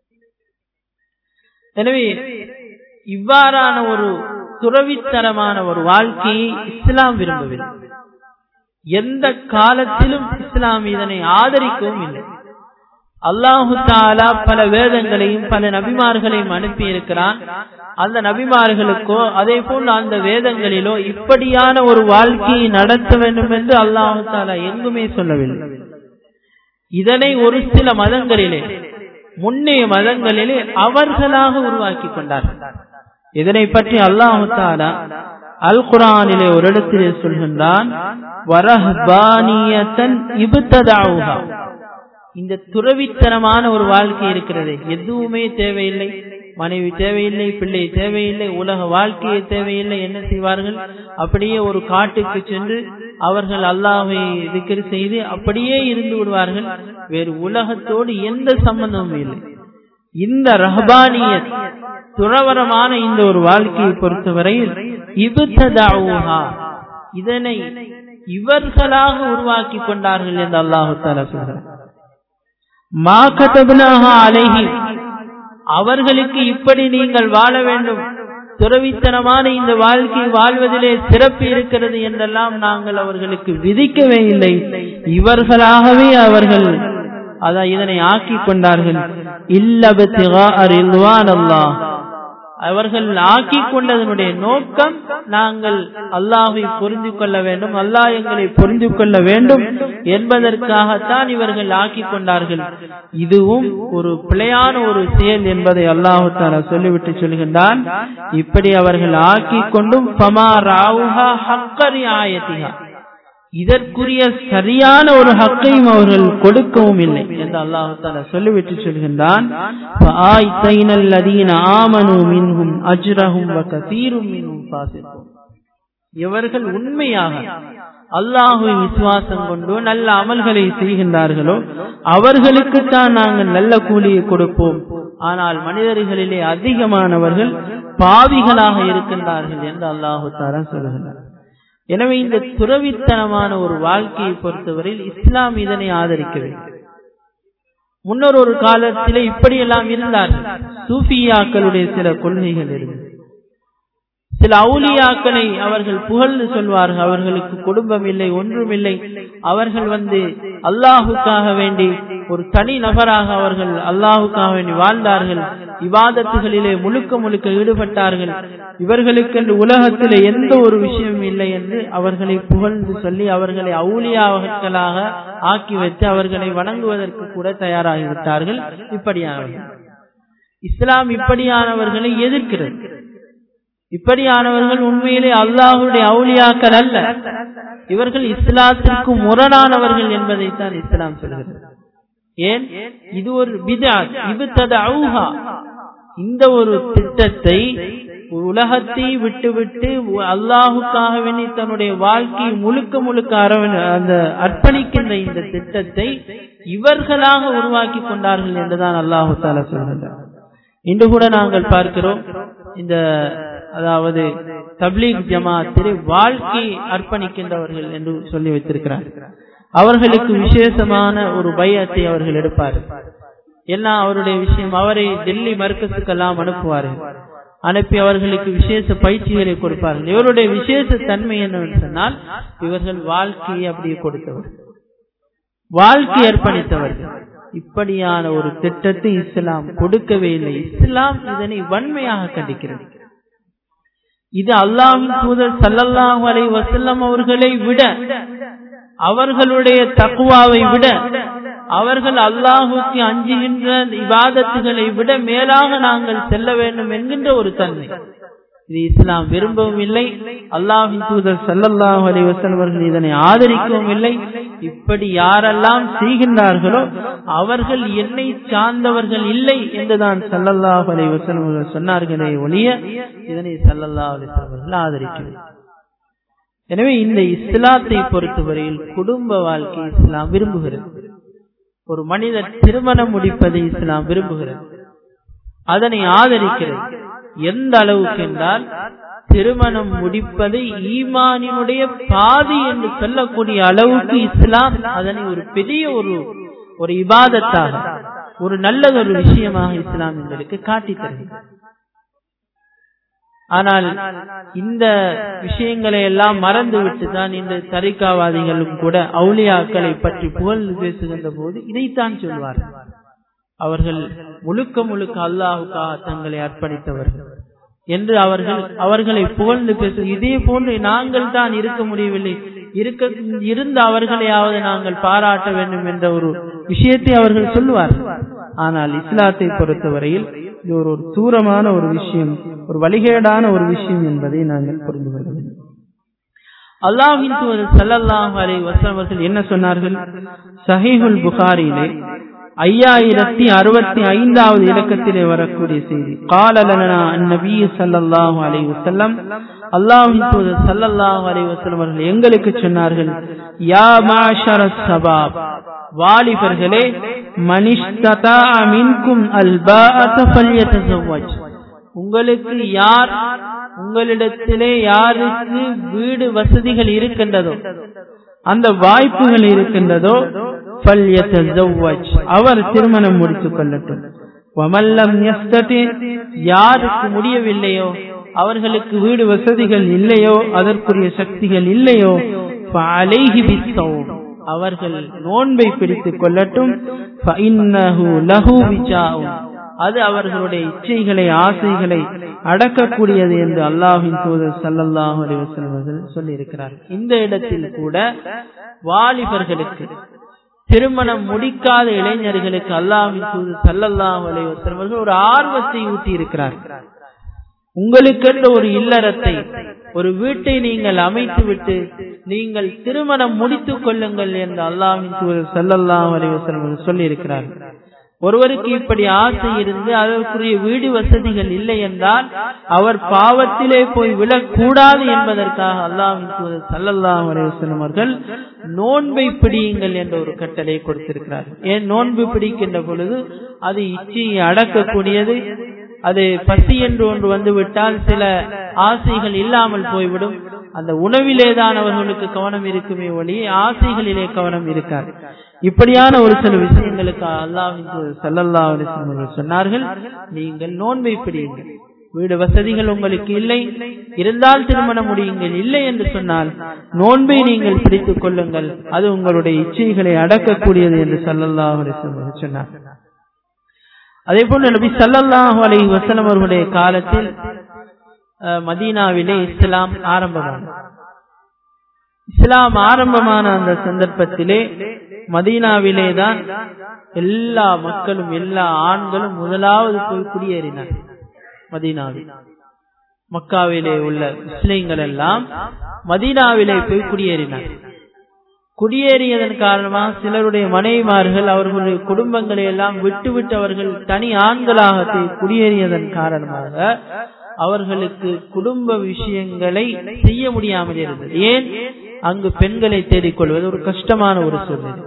எனவே இவ்வாறான ஒரு துறவித்தரமான ஒரு வாழ்க்கையை இஸ்லாம் விரும்பவில்லை எந்த காலத்திலும் இஸ்லாம் இதனை ஆதரிக்கவும் இல்லை அல்லாஹு தாலா பல வேதங்களையும் பல நபிமார்களையும் அனுப்பி இருக்கிறான் அந்த நபிமார்களுக்கோ அதே போல் அந்த வேதங்களிலோ இப்படியான ஒரு வாழ்க்கையை நடத்த வேண்டும் என்று அல்லாஹு தாலா எங்குமே சொல்லவில்லை இதனை ஒரு சில மதங்களிலே முன்னைய மதங்களிலே அவர்களாக உருவாக்கி கொண்டார்கள் இதனை பற்றி அல்லாஹு தாலா அல் குரானிலே ஒரு இடத்திலே சொல்கின்றான் வரஹ்பானியத்தன் இபுத்ததாவுகா இந்த துறவித்தனமான ஒரு வாழ்க்கை இருக்கிறது எதுவுமே தேவையில்லை மனைவி தேவையில்லை பிள்ளை தேவையில்லை உலக வாழ்க்கையை தேவையில்லை என்ன செய்வார்கள் அப்படியே ஒரு காட்டுக்கு சென்று அவர்கள் அல்லாஹை திக்கர் செய்து அப்படியே இருந்து விடுவார்கள் வேறு உலகத்தோடு எந்த சம்பந்தமும் இல்லை இந்த ரஹபானிய துறவரமான இந்த ஒரு வாழ்க்கையை பொறுத்தவரையில் இபுத்ததாவுகா இதனை இவர்களாக உருவாக்கி கொண்டார்கள் என்று அல்லாஹு தாலா சொல்கிறார் மா கதபுனாக அலைஹி அவர்களுக்கு இப்படி நீங்கள் வாழ வேண்டும் துறவித்தனமான இந்த வாழ்க்கை வாழ்வதிலே சிறப்பு இருக்கிறது என்றெல்லாம் நாங்கள் அவர்களுக்கு விதிக்கவே இல்லை இவர்களாகவே அவர்கள் அதான் இதனை ஆக்கி கொண்டார்கள் இல்லபத்திகா அரில்வான் அல்லாஹ் அவர்கள் ஆக்கி கொண்டதனுடைய நோக்கம் நாங்கள் அல்லாஹை புரிந்து கொள்ள வேண்டும் அல்லாஹ் எங்களை புரிந்து கொள்ள வேண்டும் என்பதற்காகத்தான் இவர்கள் ஆக்கி கொண்டார்கள் இதுவும் ஒரு பிழையான ஒரு செயல் என்பதை அல்லாஹு தாலா சொல்லிவிட்டு சொல்கின்றான் இப்படி அவர்கள் ஆக்கி கொண்டும் பமா ராவுஹா ஹக்கரி ஆயத்திகா இதற்குரிய சரியான ஒரு ஹக்கையும் அவர்கள் கொடுக்கவும் இல்லை என்று அல்லாஹு தாலா சொல்லிவிட்டு சொல்கின்றான் இவர்கள் உண்மையாக அல்லாஹுவை விசுவாசம் கொண்டு நல்ல அமல்களை செய்கின்றார்களோ அவர்களுக்குத்தான் நாங்கள் நல்ல கூலியை கொடுப்போம் ஆனால் மனிதர்களிலே அதிகமானவர்கள் பாவிகளாக இருக்கின்றார்கள் என்று அல்லாஹு தாலா சொல்கின்றார் எனவே இந்த துறவித்தனமான ஒரு வாழ்க்கையை பொறுத்தவரையில் இஸ்லாம் இதனை ஆதரிக்கவில்லை முன்னொரு ஒரு காலத்திலே இப்படியெல்லாம் இருந்தார்கள் சூஃபியாக்களுடைய சில கொள்கைகள் இருந்தது சில அவுலியாக்களை அவர்கள் புகழ்ந்து சொல்வார்கள் அவர்களுக்கு குடும்பம் இல்லை ஒன்றும் இல்லை அவர்கள் வந்து அல்லாஹுக்காக வேண்டி ஒரு தனி நபராக அவர்கள் அல்லாஹுக்காக வேண்டி வாழ்ந்தார்கள் விவாதத்துகளிலே முழுக்க முழுக்க ஈடுபட்டார்கள் இவர்களுக்கென்று உலகத்திலே எந்த ஒரு விஷயமும் இல்லை என்று அவர்களை புகழ்ந்து சொல்லி அவர்களை அவுலியாக்களாக ஆக்கி வைத்து அவர்களை வணங்குவதற்கு கூட தயாராகிவிட்டார்கள் இப்படியானவர்கள் இஸ்லாம் இப்படியானவர்களை எதிர்க்கிறது இப்படியானவர்கள் உண்மையிலே அல்லாஹுடைய அவுலியாக்கள் அல்ல இவர்கள் இஸ்லாத்திற்கு முரணானவர்கள் என்பதைத்தான் இஸ்லாம் சொல்கிறது ஏன் இது ஒரு பிதா இது அவுஹா இந்த ஒரு திட்டத்தை உலகத்தை விட்டுவிட்டு அல்லாஹுக்காக வேண்டி தன்னுடைய வாழ்க்கை முழுக்க முழுக்க அரவண அந்த அர்ப்பணிக்கின்ற இந்த திட்டத்தை இவர்களாக உருவாக்கி கொண்டார்கள் என்றுதான் அல்லாஹு தாலா சொல்கின்றார் இன்று கூட நாங்கள் பார்க்கிறோம் இந்த அதாவது தப்லீக் ஜமாத்திலே வாழ்க்கை அர்ப்பணிக்கின்றவர்கள் என்று சொல்லி வைத்திருக்கிறார் அவர்களுக்கு விசேஷமான ஒரு பயத்தை அவர்கள் எடுப்பார்கள் எல்லாம் அவருடைய விஷயம் அவரை டெல்லி மர்க்கத்துக்கெல்லாம் அனுப்புவார்கள் அனுப்பி அவர்களுக்கு விசேஷ பயிற்சிகளை கொடுப்பார்கள் இவருடைய விசேஷ தன்மை என்னவென்று சொன்னால் இவர்கள் வாழ்க்கையை அப்படியே கொடுத்தவர் வாழ்க்கை அர்ப்பணித்தவர்கள் இப்படியான ஒரு திட்டத்தை இஸ்லாம் கொடுக்கவே இல்லை இஸ்லாம் இதனை வன்மையாக கண்டிக்கிறது இது அல்லாஹின் தூதர் சல்லல்லாஹு அலை வசல்லம் அவர்களை விட அவர்களுடைய தக்குவாவை விட அவர்கள் அல்லாஹுக்கு அஞ்சுகின்ற இவாதத்துகளை விட மேலாக நாங்கள் செல்ல வேண்டும் என்கின்ற ஒரு தன்மை இது இஸ்லாம் விரும்பவும் இல்லை அல்லாஹின் தூதர் சல்லல்லாஹு அலி வசல்வர்கள் இதனை ஆதரிக்கவும் இல்லை இப்படி யாரெல்லாம் செய்கின்றார்களோ அவர்கள் என்னை சார்ந்தவர்கள் இல்லை என்றுதான் சல்லல்லாஹு அலி வசல்வர்கள் சொன்னார்களே ஒழிய இதனை சல்லல்லாஹு அலி வசல்வர்கள் ஆதரிக்கவில்லை எனவே இந்த இஸ்லாத்தை பொறுத்தவரையில் குடும்ப வாழ்க்கை இஸ்லாம் விரும்புகிறது ஒரு மனிதர் திருமணம் முடிப்பதை இஸ்லாம் விரும்புகிறது அதனை ஆதரிக்கிறது எந்த அளவுக்கு என்றால் திருமணம் முடிப்பதை ஈமானினுடைய பாதி என்று சொல்லக்கூடிய அளவுக்கு இஸ்லாம் அதனை ஒரு பெரிய ஒரு ஒரு இபாதத்தாக ஒரு நல்லதொரு விஷயமாக இஸ்லாம் எங்களுக்கு காட்டி தருகிறது ஆனால் இந்த விஷயங்களை எல்லாம் மறந்துவிட்டு தான் இந்த தரிக்காவாதிகளும் கூட அவுளியாக்களை பற்றி புகழ்ந்து பேசுகின்ற போது இதைத்தான் சொல்வார்கள் அவர்கள் முழுக்க முழுக்க அல்லாஹுக்காக தங்களை அர்ப்பணித்தவர்கள் என்று அவர்கள் அவர்களை புகழ்ந்து பேச இதே போன்று நாங்கள் தான் இருக்க முடியவில்லை இருக்க இருந்த அவர்களையாவது நாங்கள் பாராட்ட வேண்டும் என்ற ஒரு விஷயத்தை அவர்கள் சொல்லுவார்கள் ஆனால் இஸ்லாத்தை பொறுத்தவரையில் இது ஒரு தூரமான ஒரு விஷயம் ஒரு வழிகேடான ஒரு விஷயம் என்பதை நாங்கள் புரிந்து கொள்ள வேண்டும் அல்லாஹின் தூதர் ஸல்லல்லாஹு அலைஹி வஸல்லம் அவர்கள் என்ன சொன்னார்கள் சஹீஹுல் புகாரியிலே ஐயாயிரத்தி அறுபத்தி ஐந்தாவது இலக்கத்திலே வரக்கூடிய செய்தி காலலனா நபி ஸல்லல்லாஹு அலைஹி வஸல்லம் அல்லாஹ்வின் தூதர் ஸல்லல்லாஹு அலைஹி வஸல்லம் அவர்கள் எங்களுக்கு சொன்னார்கள் யா மாஷரஸ் சபாப் வாலிபர்களே மனிஷ்ததா மின்கும் அல்பாஅத ஃபல்யதஸவ்வஜ் உங்களுக்கு யார் உங்களிடத்திலே யாருக்கு வீடு வசதிகள் இருக்கின்றதோ அந்த வாய்ப்புகள் இருக்கின்றதோ அவர் திருமணம் முடித்துக் கொள்ளட்டும் வமல்லம் யாருக்கு முடியவில்லையோ அவர்களுக்கு வீடு வசதிகள் இல்லையோ அதற்குரிய சக்திகள் இல்லையோ அவர்கள் நோன்பை பிடித்துக் கொள்ளட்டும் அது அவர்களுடைய இச்சைகளை ஆசைகளை அடக்கக்கூடியது என்று அல்லாஹின் தூதர் சல்லல்லாஹு அலிவசல்வர்கள் சொல்லி இந்த இடத்தில் கூட வாலிபர்களுக்கு திருமணம் முடிக்காத இளைஞர்களுக்கு அல்லாஹின் தூதர் சல்லல்லாஹு அலிவசல்வர்கள் ஒரு ஆர்வத்தை ஊட்டி இருக்கிறார் உங்களுக்கென்ற ஒரு இல்லறத்தை ஒரு வீட்டை நீங்கள் அமைத்துவிட்டு நீங்கள் திருமணம் முடித்துக் கொள்ளுங்கள் என்று அல்லாஹின் தூதர் சல்லல்லாஹு அலிவசல்வர்கள் சொல்லி இருக்கிறார்கள் ஒருவருக்கு இப்படி ஆசை இருந்து அதற்குரிய வீடு வசதிகள் இல்லை என்றால் அவர் பாவத்திலே போய் விழக்கூடாது என்பதற்காக அல்லாஹின் தூதர் சல்லல்லாஹு அலைவசல்லம் அவர்கள் நோன்பை பிடியுங்கள் என்ற ஒரு கட்டளை கொடுத்திருக்கிறார் ஏன் நோன்பு பிடிக்கின்ற பொழுது அது இச்சையை அடக்கக்கூடியது அது பசி என்று ஒன்று வந்துவிட்டால் சில ஆசைகள் இல்லாமல் போய்விடும் அந்த உணவிலேதான் அவர்களுக்கு கவனம் இருக்குமே ஒளி ஆசைகளிலே கவனம் இருக்காது இப்படியான ஒரு சில விஷயங்களுக்கு அல்லாவின் சல்லல்லா அலிஸ்வர்கள் சொன்னார்கள் நீங்கள் நோன்பை பிடியுங்கள் வீடு வசதிகள் உங்களுக்கு இல்லை இருந்தால் திருமணம் முடியுங்கள் இல்லை என்று சொன்னால் நோன்பை நீங்கள் பிடித்துக் கொள்ளுங்கள் அது உங்களுடைய இச்சைகளை அடக்கக்கூடியது என்று சல்லல்லாஹ் அலிஸ்வர்கள் சொன்னார் அதே போல நபி சல்லல்லாஹு அலைஹி வஸல்லம் அவர்களுடைய காலத்தில் மதீனாவிலே இஸ்லாம் ஆரம்பமானது இஸ்லாம் ஆரம்பமான அந்த சந்தர்ப்பத்திலே மதீனாவிலே தான் எல்லா மக்களும் எல்லா ஆண்களும் முதலாவது போய் குடியேறினார் மதீனாவில் மக்காவிலே உள்ள முஸ்லிம்கள் எல்லாம் மதீனாவிலே போய் குடியேறினார் குடியேறியதன் காரணமாக சிலருடைய மனைவிமார்கள் அவர்களுடைய குடும்பங்களை எல்லாம் விட்டுவிட்டு அவர்கள் தனி ஆண்களாக குடியேறியதன் காரணமாக அவர்களுக்கு குடும்ப விஷயங்களை செய்ய முடியாமல் இருந்தது ஏன் அங்கு பெண்களை தேடிக்கொள்வது ஒரு கஷ்டமான ஒரு சூழ்நிலை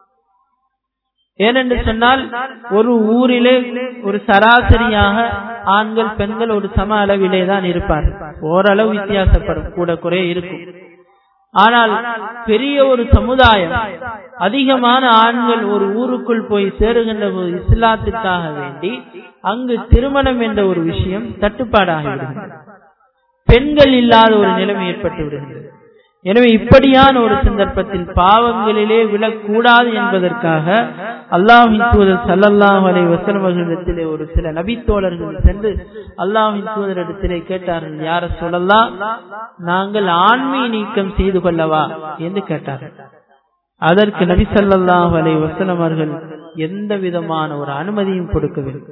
ஏனென்று சொன்னால் ஒரு ஊரிலே ஒரு சராசரியாக ஆண்கள் பெண்கள் ஒரு சம அளவிலே தான் இருப்பார்கள் ஓரளவு வித்தியாசப்படும் கூட குறைய இருக்கும் ஆனால் பெரிய ஒரு சமுதாயம் அதிகமான ஆண்கள் ஒரு ஊருக்குள் போய் சேருகின்ற போது இஸ்லாத்திற்காக வேண்டி அங்கு திருமணம் என்ற ஒரு விஷயம் தட்டுப்பாடாகிவிடுகிறது பெண்கள் இல்லாத ஒரு நிலைமை ஏற்பட்டு விடுகிறது எனவே இப்படியான ஒரு சந்தர்ப்பத்தில் பாவங்களிலே விழக்கூடாது என்பதற்காக அல்லாஹின் தூதர் சல்லல்லாஹ் அலை வசனவர்களிடத்திலே ஒரு சில நபித்தோழர்கள் சென்று அல்லாஹின் தூதரிடத்திலே கேட்டார்கள் யார சொல்லலாம் நாங்கள் ஆண்மை நீக்கம் செய்து கொள்ளவா என்று கேட்டார்கள் அதற்கு நபி சல்லாஹ் அலை வசனம் அவர்கள் எந்த விதமான ஒரு அனுமதியும் கொடுக்கவில்லை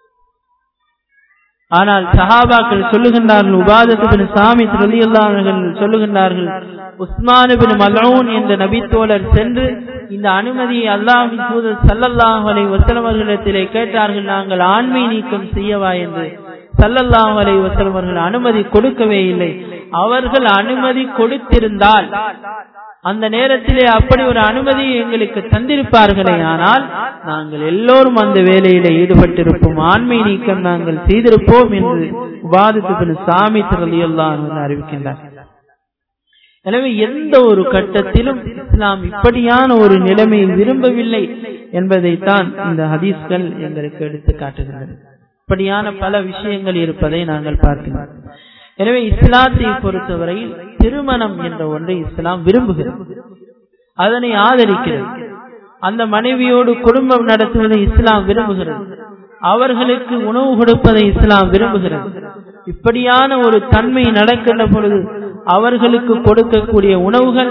ஆனால் சஹாபாக்கள் சொல்லுகின்றார்கள் உபாதத்து சாமி ரலியல்லாஹர்கள் சொல்லுகின்றார்கள் உஸ்மான் பின் மலூன் என்ற நபித்தோழர் சென்று இந்த அனுமதியை அல்லாஹின் தூதர் சல்லல்லாஹு அலைஹி வஸல்லம் அவர்களிடத்திலே கேட்டார்கள் நாங்கள் ஆண்மை நீக்கம் செய்யவா என்று சல்லல்லாஹு அலைஹி வஸல்லம் அவர்கள் அனுமதி கொடுக்கவே இல்லை அவர்கள் அனுமதி கொடுத்திருந்தால் அந்த நேரத்திலே அப்படி ஒரு அனுமதியை எங்களுக்கு தந்திருப்பார்களே ஆனால் நாங்கள் எல்லோரும் அந்த வேலையில ஈடுபட்டிருப்போம் ஆண்மை நீக்கம் நாங்கள் செய்திருப்போம் என்று வாதித்து சாமி திரளியெல்லாம் அறிவிக்கின்றார் எனவே எந்த ஒரு கட்டத்திலும் இஸ்லாம் இப்படியான ஒரு நிலைமை விரும்பவில்லை என்பதைத்தான் இந்த ஹதீஸ்கள் எங்களுக்கு எடுத்து காட்டுகின்றன இப்படியான பல விஷயங்கள் இருப்பதை நாங்கள் பார்க்கிறோம் எனவே இஸ்லாத்தை பொறுத்தவரையில் திருமணம் என்ற ஒன்றை இஸ்லாம் விரும்புகிறது அதனை ஆதரிக்கிறது அந்த மனைவியோடு குடும்பம் நடத்துவதை இஸ்லாம் விரும்புகிறது அவர்களுக்கு உணவு கொடுப்பதை இஸ்லாம் விரும்புகிறது இப்படியான ஒரு தன்மை நடக்கின்ற பொழுது அவர்களுக்கு கொடுக்கக்கூடிய உணவுகள்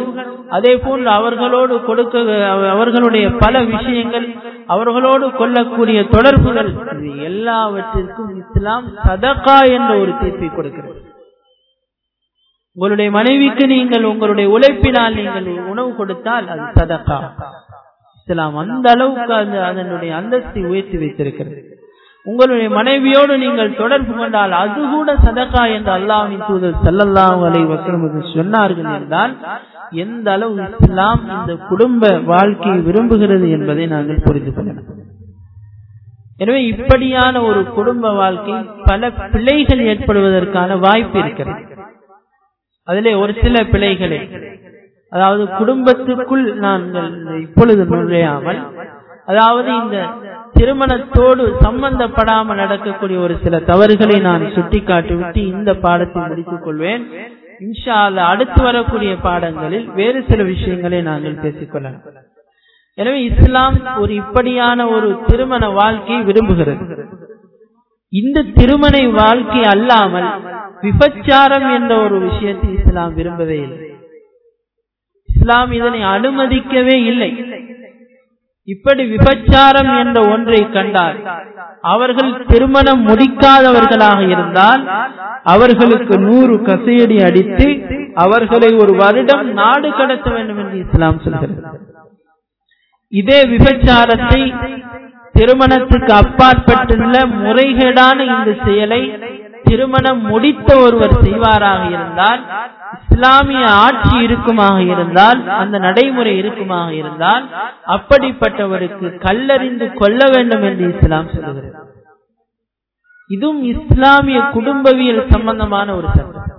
அதே போன்று அவர்களோடு கொடுக்க அவர்களுடைய பல விஷயங்கள் அவர்களோடு கொள்ளக்கூடிய தொடர்புகள் இது எல்லாவற்றிற்கும் இஸ்லாம் சதகா என்ற ஒரு தீர்ப்பை கொடுக்கிறது உங்களுடைய மனைவிக்கு நீங்கள் உங்களுடைய உழைப்பினால் நீங்கள் உணவு கொடுத்தால் அது சதகா இஸ்லாம் அந்த அளவுக்கு அந்த அதனுடைய அந்தஸ்தை உயர்த்தி வைத்திருக்கிறது உங்களுடைய மனைவியோடு நீங்கள் தொடர்பு கொண்டால் அது கூட சதகா என்று அல்லாவின் தூதர் சல்லல்லாஹு அலைஹி வஸல்லம் சொன்னார்கள் என்றால் எந்த அளவு இஸ்லாம் இந்த குடும்ப வாழ்க்கையை விரும்புகிறது என்பதை நாங்கள் புரிந்து கொள்ளலாம் எனவே இப்படியான ஒரு குடும்ப வாழ்க்கை பல பிழைகள் ஏற்படுவதற்கான வாய்ப்பு இருக்கிறது அதிலே ஒரு சில பிழைகளே அதாவது குடும்பத்துக்குள் நாங்கள் இப்பொழுது நுழையாமல் அதாவது இந்த திருமணத்தோடு சம்பந்தப்படாமல் நடக்கக்கூடிய ஒரு சில தவறுகளை நான் சுட்டிக்காட்டிவிட்டு இந்த பாடத்தை முடித்துக் கொள்வேன் இன்ஷா அல்ல அடுத்து வரக்கூடிய பாடங்களில் வேறு சில விஷயங்களை நாங்கள் பேசிக்கொள்ளலாம் எனவே இஸ்லாம் ஒரு இப்படியான ஒரு திருமண வாழ்க்கையை விரும்புகிறது இந்த திருமண வாழ்க்கை அல்லாமல் விபச்சாரம் என்ற ஒரு விஷயத்தை இஸ்லாம் விரும்பவே இல்லை இஸ்லாம் இதனை அனுமதிக்கவே இல்லை இப்படி விபச்சாரம் என்ற ஒன்றை கண்டால் அவர்கள் திருமணம் முடிக்காதவர்களாக இருந்தால் அவர்களுக்கு நூறு கசையடி அடித்து அவர்களை ஒரு வருடம் நாடு கடத்த வேண்டும் என்று இஸ்லாம் சொல்கிறது இதே விபச்சாரத்தை திருமணத்துக்கு அப்பாற்பட்டுள்ள முறைகேடான இந்த செயலை திருமணம் முடித்த ஒருவர் செய்வாராக இருந்தால் இஸ்லாமிய ஆட்சி இருக்குமாக இருந்தால் அந்த நடைமுறை இருக்குமாக இருந்தால் அப்படிப்பட்டவருக்கு கல்லறிந்து கொள்ள வேண்டும் என்று இஸ்லாம் சொல்லுகிறது இதுவும் இஸ்லாமிய குடும்பவியல் சம்பந்தமான ஒரு சட்டம்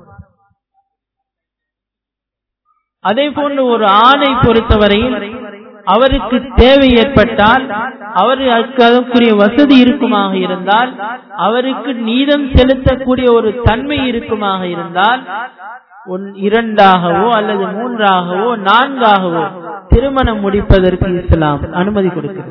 அதே போன்று ஒரு ஆணை பொறுத்தவரையில் அவருக்கு தேவை ஏற்பட்டால் அவருக்கு அதற்குரிய வசதி இருக்குமாக இருந்தால் அவருக்கு நீதம் செலுத்தக்கூடிய ஒரு தன்மை இருக்குமாக இருந்தால் இரண்டாகவோ அல்லது மூன்றாகவோ நான்காகவோ திருமணம் முடிப்பதற்கு இஸ்லாம் அனுமதி கொடுக்கிறது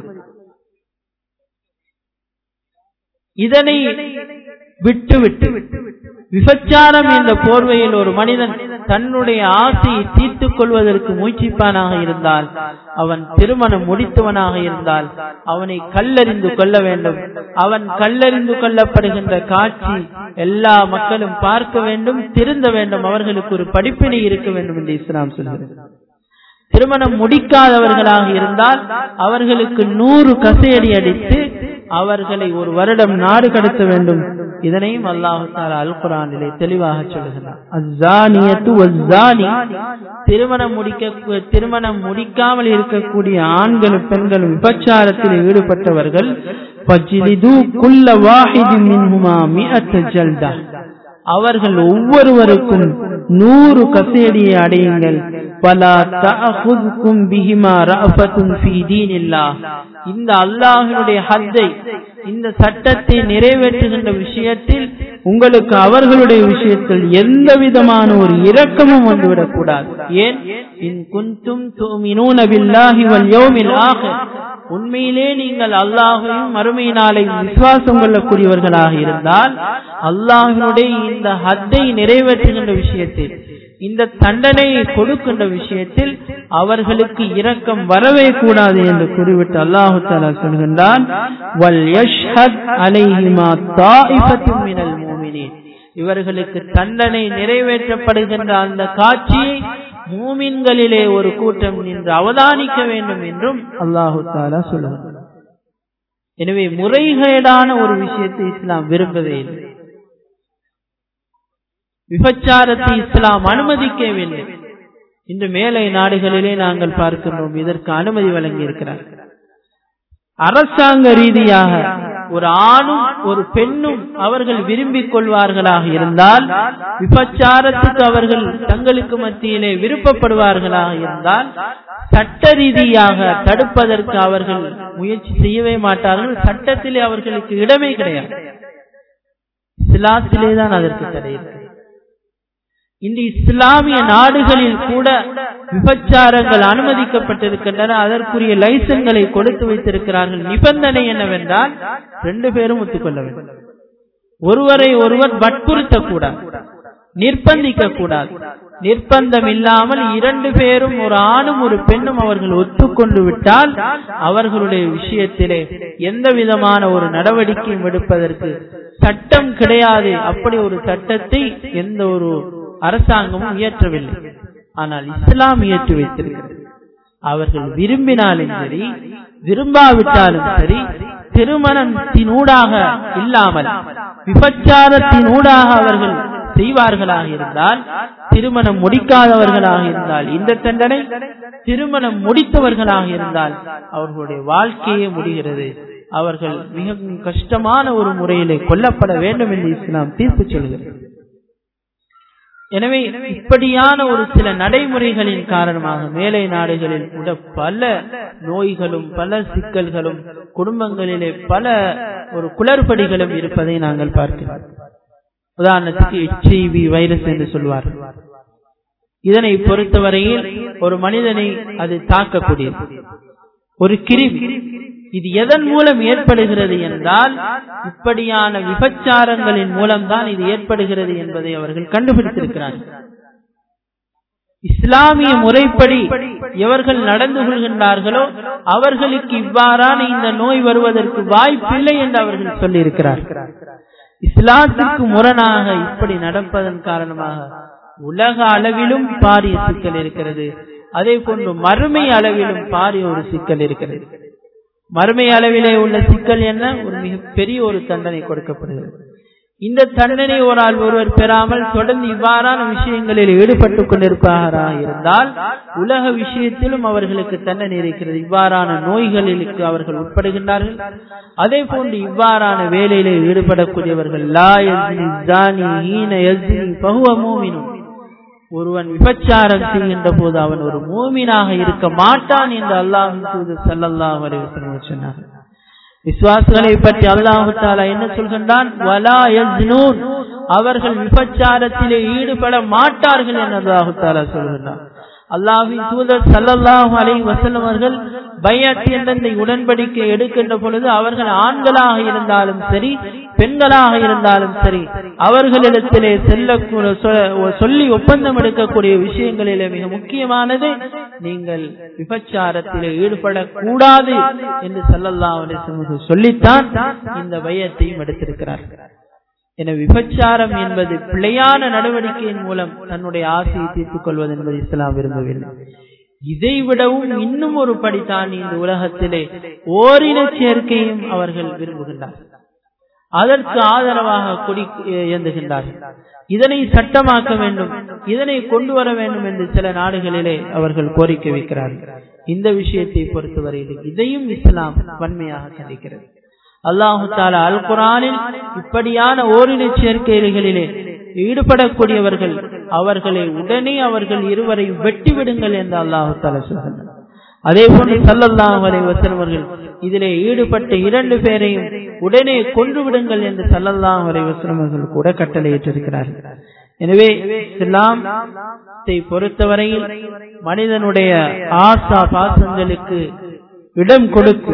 இதனை விட்டுவிட்டு விபச்சாரம் என்ற போர்வையில் ஒரு மனிதன் தன்னுடைய ஆசையை தீர்த்துக் கொள்வதற்கு முயற்சிப்பானாக இருந்தால் அவன் திருமணம் முடித்தவனாக இருந்தால் அவனை கல்லறிந்து கொள்ள வேண்டும் அவன் கல்லறிந்து கொள்ளப்படுகின்ற காட்சி எல்லா மக்களும் பார்க்க வேண்டும் திருந்த வேண்டும் அவர்களுக்கு ஒரு படிப்பினை இருக்க வேண்டும் என்று இஸ்லாம் சொல்கிறது திருமணம் முடிக்காதவர்களாக இருந்தால் அவர்களுக்கு நூறு கசையடி அடித்து அவர்களை ஒரு வருடம் நாடு கடத்த வேண்டும் இதனையும் அல்லாஹு அல் குரானிலே தெளிவாக சொல்லுகிறார் திருமணம் முடிக்க திருமணம் முடிக்காமல் இருக்கக்கூடிய ஆண்களும் பெண்களும் விபச்சாரத்தில் ஈடுபட்டவர்கள் அவர்கள் ஒவ்வொருவருக்கும் நூறு கசையடியை அடையுங்கள் பலா தஅஹுதுக்கும் பிஹிமா ரஅஃபத்துன் ஃபீ தீனில்லாஹ் இந்த அல்லாஹ்வுடைய ஹத்தை இந்த சட்டத்தை நிறைவேற்றுகின்ற விஷயத்தில் உங்களுக்கு அவர்களுடைய விஷயத்தில் எந்த விதமான ஒரு இரக்கமும் வந்துவிடக் கூடாது ஏன் இன் குந்தும் துமினூன பில்லாஹி வல் யௌமில் ஆகிர் உண்மையிலே நீங்கள் அல்லாஹையும் மறுமை நாளை விசுவாசம் கொள்ளக்கூடியவர்களாக இருந்தால் அல்லாஹினுடைய இந்த ஹத்தை நிறைவேற்றுகின்ற விஷயத்தில் இந்த தண்டனையை கொடுக்கின்ற விஷயத்தில் அவர்களுக்கு இரக்கம் வரவே கூடாது என்று கூறிவிட்டு அல்லாஹு தாலா சொல்கின்றான் இவர்களுக்கு தண்டனை நிறைவேற்றப்படுகின்ற அந்த காட்சியை மூமின்களிலே ஒரு கூட்டம் நின்று அவதானிக்க வேண்டும் என்றும் அல்லாஹு தாலா சொல்லுகிறார் எனவே முறைகேடான ஒரு விஷயத்தை இஸ்லாம் விரும்பவே இல்லை விபச்சாரத்தை இஸ்லாம் அனுமதிக்கவில்லை இன்று மேலை நாடுகளிலே நாங்கள் பார்க்கின்றோம் இதற்கு அனுமதி வழங்கி இருக்கிறார் அரசாங்க ரீதியாக ஒரு ஆணும் ஒரு பெண்ணும் அவர்கள் விரும்பிக் கொள்வார்களாக இருந்தால் விபச்சாரத்துக்கு அவர்கள் தங்களுக்கு மத்தியிலே விருப்பப்படுவார்களாக இருந்தால் சட்ட ரீதியாக தடுப்பதற்கு அவர்கள் முயற்சி செய்யவே மாட்டார்கள் சட்டத்திலே அவர்களுக்கு இடமே கிடையாது இஸ்லாத்திலே தான் அதற்கு தடை இருக்கிறது இந்த இஸ்லாமிய நாடுகளில் கூட விபச்சாரங்கள் அனுமதிக்கப்பட்டிருக்கின்றன அதற்குரிய லைசன்களை கொடுத்து வைத்திருக்கிறார்கள் நிபந்தனை என்னவென்றால் ரெண்டு பேரும் ஒத்துக்கொள்ள வேண்டும் ஒருவரை ஒருவர் வற்புறுத்தக்கூடாது நிர்பந்திக்க கூடாது நிர்பந்தம் இல்லாமல் இரண்டு பேரும் ஒரு ஆணும் ஒரு பெண்ணும் அவர்கள் ஒத்துக்கொண்டு விட்டால் அவர்களுடைய விஷயத்திலே எந்த விதமான ஒரு நடவடிக்கையும் எடுப்பதற்கு சட்டம் கிடையாது அப்படி ஒரு சட்டத்தை எந்த ஒரு அரசாங்கமும் இயற்றவில்லை ஆனால் இஸ்லாம் இயற்றி வைத்திருக்கிறது அவர்கள் விரும்பினாலும் சரி விரும்பாவிட்டாலும் சரி திருமணத்தினூடாக இல்லாமல் விபச்சாரத்தினூடாக அவர்கள் செய்வார்களாக இருந்தால் திருமணம் முடிக்காதவர்களாக இருந்தால் இந்த தண்டனை திருமணம் முடித்தவர்களாக இருந்தால் அவர்களுடைய வாழ்க்கையே முடிகிறது அவர்கள் மிகவும் கஷ்டமான ஒரு முறையிலே கொல்லப்பட வேண்டும் என்று இஸ்லாம் தீர்ப்பு சொல்கிறது எனவே இப்படியான ஒரு சில நடைமுறைகளின் காரணமாக மேலை நாடுகளில் கூட பல நோய்களும் பல சிக்கல்களும் குடும்பங்களிலே பல ஒரு குளறுபடிகளும் இருப்பதை நாங்கள் பார்க்கிறோம் உதாரணத்துக்கு எச்ஐவி வைரஸ் என்று சொல்வார்கள் இதனை பொறுத்தவரையில் ஒரு மனிதனை அது தாக்கக்கூடியது ஒரு கிருமி இது எதன் மூலம் ஏற்படுகிறது என்றால் இப்படியான விபச்சாரங்களின் மூலம்தான் இது ஏற்படுகிறது என்பதை அவர்கள் கண்டுபிடித்திருக்கிறார்கள் இஸ்லாமிய முறைப்படி எவர்கள் நடந்து கொள்கின்றார்களோ அவர்களுக்கு இவ்வாறான இந்த நோய் வருவதற்கு வாய்ப்பில்லை என்று அவர்கள் சொல்லியிருக்கிறார்கள் இஸ்லாத்துக்கு முரணாக இப்படி நடப்பதன் காரணமாக உலக அளவிலும் பாரிய சிக்கல் இருக்கிறது அதே போன்று மறுமை அளவிலும் பாரிய ஒரு சிக்கல் இருக்கிறது மறுமை அளவிலே உள்ள சிக்கல் என்ன ஒரு மிக பெரிய ஒரு தண்டனை கொடுக்கப்படுகிறது இந்த தண்டனை ஒரு ஆள் ஒருவர் பெறாமல் தொடர்ந்து இவ்வாறான விஷயங்களில் ஈடுபட்டுக் கொண்டிருப்பாராக இருந்தால் உலக விஷயத்திலும் அவர்களுக்கு தண்டனை இருக்கிறது இவ்வாறான நோய்களுக்கு அவர்கள் உட்படுகின்றார்கள் அதே போன்று இவ்வாறான வேலையிலே ஈடுபடக்கூடியவர்கள் லா பகுவமூமினும் ஒருவன் விபச்சாரம் செய்கின்ற போது அவன் ஒரு மூமினாக இருக்க மாட்டான் என்று அல்லாஹின் தூதர் சல்லல்லாஹு அலைஹி வஸல்லம் சொன்னார் விசுவாசிகளை பற்றி அல்லாஹு தாலா என்ன சொல்கின்றான் வலா யஸ்னூன் அவர்கள் விபச்சாரத்திலே ஈடுபட மாட்டார்கள் என்று அல்லாஹு தாலா சொல்கின்றான் அல்லாஹின் தூதர் சல்லல்லாஹு அலைஹி வஸல்லம் அவர்கள் பையத் என்ற இந்த உடன்படிக்கை எடுக்கின்ற பொழுது அவர்கள் ஆண்களாக இருந்தாலும் சரி பெண்களாக இருந்தாலும் சரி அவர்களிடத்திலே செல்ல சொல்லி ஒப்பந்தம் எடுக்கக்கூடிய விஷயங்களிலே மிக முக்கியமானது நீங்கள் விபச்சாரத்திலே ஈடுபடக்கூடாது என்று சல்லல்லாஹு அலைஹி வஸல்லம் சொல்லித்தான் இந்த பையத்தையும் எடுத்திருக்கிறார்கள் என விபச்சாரம் என்பது பிழையான நடவடிக்கையின் மூலம் தன்னுடைய ஆசையை தீர்த்துக் கொள்வது என்பது இஸ்லாம் விரும்பவில்லை இதை விடவும் இன்னும் ஒரு படித்தான் இந்த உலகத்திலே ஓரின சேர்க்கையும் அவர்கள் விரும்புகின்றார்கள் அதற்கு ஆதரவாக கொடி ஏந்துகின்றார்கள் இதனை சட்டமாக்க வேண்டும் இதனை கொண்டு வர வேண்டும் என்று சில நாடுகளிலே அவர்கள் கோரிக்கை வைக்கிறார்கள் இந்த விஷயத்தை பொறுத்தவரையில் இதையும் இஸ்லாம் வன்மையாக கண்டிக்கிறது அல்லாஹு தாலா அல் குரானில் இப்படியான ஓரின சேர்க்கைகளிலே ஈடுபடக்கூடியவர்கள் அவர்களை உடனே அவர்கள் இருவரை வெட்டி விடுங்கள் என்று அல்லாஹு தாலா சொல்கின்றனர் அதே போன்று சல்லல்லாஹு அலைஹி வஸல்லம் அவர்கள் இதிலே ஈடுபட்ட இரண்டு பேரையும் உடனே கொன்று விடுங்கள் என்று சல்லல்லாஹு அலைஹி வஸல்லம் அவர்கள் கூட கட்டளையிட்டிருக்கிறார்கள் எனவே இஸ்லாத்தை பொறுத்தவரையில் மனிதனுடைய ஆசா பாசங்களுக்கு இடம் கொடுத்து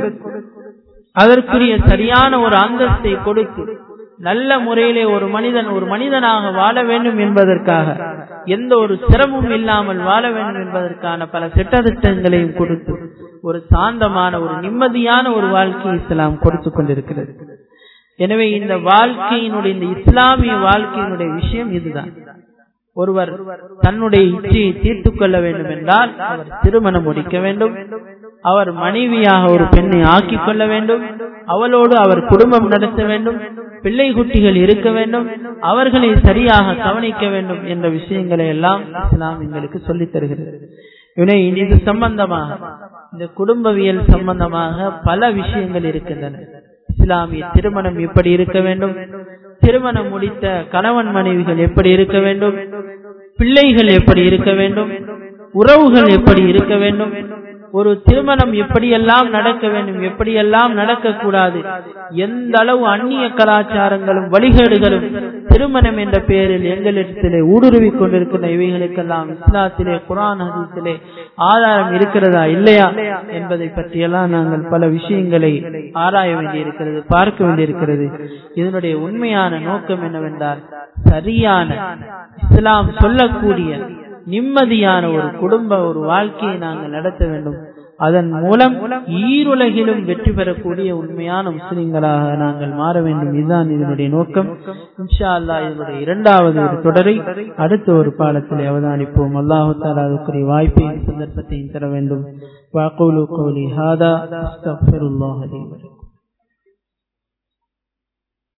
அதற்குரிய சரியான ஒரு அந்தஸ்தை கொடுத்து நல்ல முறையிலே ஒரு மனிதன் ஒரு மனிதனாக வாழ வேண்டும் என்பதற்காக எந்த ஒரு சிரமமும் இல்லாமல் வாழ வேண்டும் என்பதற்கான பல திட்டத்திட்டங்களையும் கொடுத்து ஒரு சாந்தமான ஒரு நிம்மதியான ஒரு வாழ்க்கை இஸ்லாம் கொடுத்து கொண்டிருக்கிறது எனவே இந்த வாழ்க்கையினுடைய இந்த இஸ்லாமிய வாழ்க்கையினுடைய விஷயம் இதுதான் ஒருவர் தன்னுடைய இச்சையை தீர்த்து கொள்ள வேண்டும் என்றால் அவர் திருமணம் முடிக்க வேண்டும் அவர் மனைவியாக ஒரு பெண்ணை ஆக்கிக் கொள்ள வேண்டும் அவளோடு அவர் குடும்பம் நடத்த வேண்டும் பிள்ளை குட்டிகள் இருக்க வேண்டும் அவர்களை சரியாக கவனிக்க வேண்டும் என்ற விஷயங்களை எல்லாம் இஸ்லாம் எங்களுக்கு சொல்லித் தருகிறது இவனை இது சம்பந்தமாக இந்த குடும்பவியல் சம்பந்தமாக பல விஷயங்கள் இருக்கின்றன இஸ்லாமிய திருமணம் எப்படி இருக்க வேண்டும் திருமணம் முடித்த கணவன் மனைவிகள் எப்படி இருக்க வேண்டும் பிள்ளைகள் எப்படி இருக்க வேண்டும் உறவுகள் எப்படி இருக்க வேண்டும் ஒரு திருமணம் எப்படியெல்லாம் நடக்க வேண்டும் எப்படியெல்லாம் நடக்கக்கூடாது எந்த அளவு அந்நிய கலாச்சாரங்களும் வழிகேடுகளும் திருமணம் என்ற பெயரில் எங்களிடத்திலே ஊடுருவி கொண்டிருக்கின்ற இவைகளுக்கெல்லாம் இஸ்லாத்திலே குரான் ஹதீஸிலே ஆதாரம் இருக்கிறதா இல்லையா என்பதை பற்றியெல்லாம் நாங்கள் பல விஷயங்களை ஆராய வேண்டியிருக்கிறது பார்க்க வேண்டியிருக்கிறது இதனுடைய உண்மையான நோக்கம் என்னவென்றால் சரியான இஸ்லாம் சொல்லக்கூடிய நிம்மதியான ஒரு குடும்ப ஒரு வாழ்க்கையை நாங்கள் நடத்த வேண்டும் அதன் மூலம் ஈருலகிலும் வெற்றி பெறக்கூடிய உண்மையான முஸ்லிம்களாக நாங்கள் மாற வேண்டும் இதுதான் இதனுடைய நோக்கம் இன்ஷா அல்லா இதனுடைய இரண்டாவது ஒரு தொடரை அடுத்த ஒரு பாடத்தில் அவதானிப்போம் அல்லாஹு தாலா அதுக்குரிய வாய்ப்பையும் சந்தர்ப்பத்தையும் தர வேண்டும் வாக்கூலு கௌலி ஹாதா அஸ்தக்ஃபிருல்லாஹ் லி வலக்கும்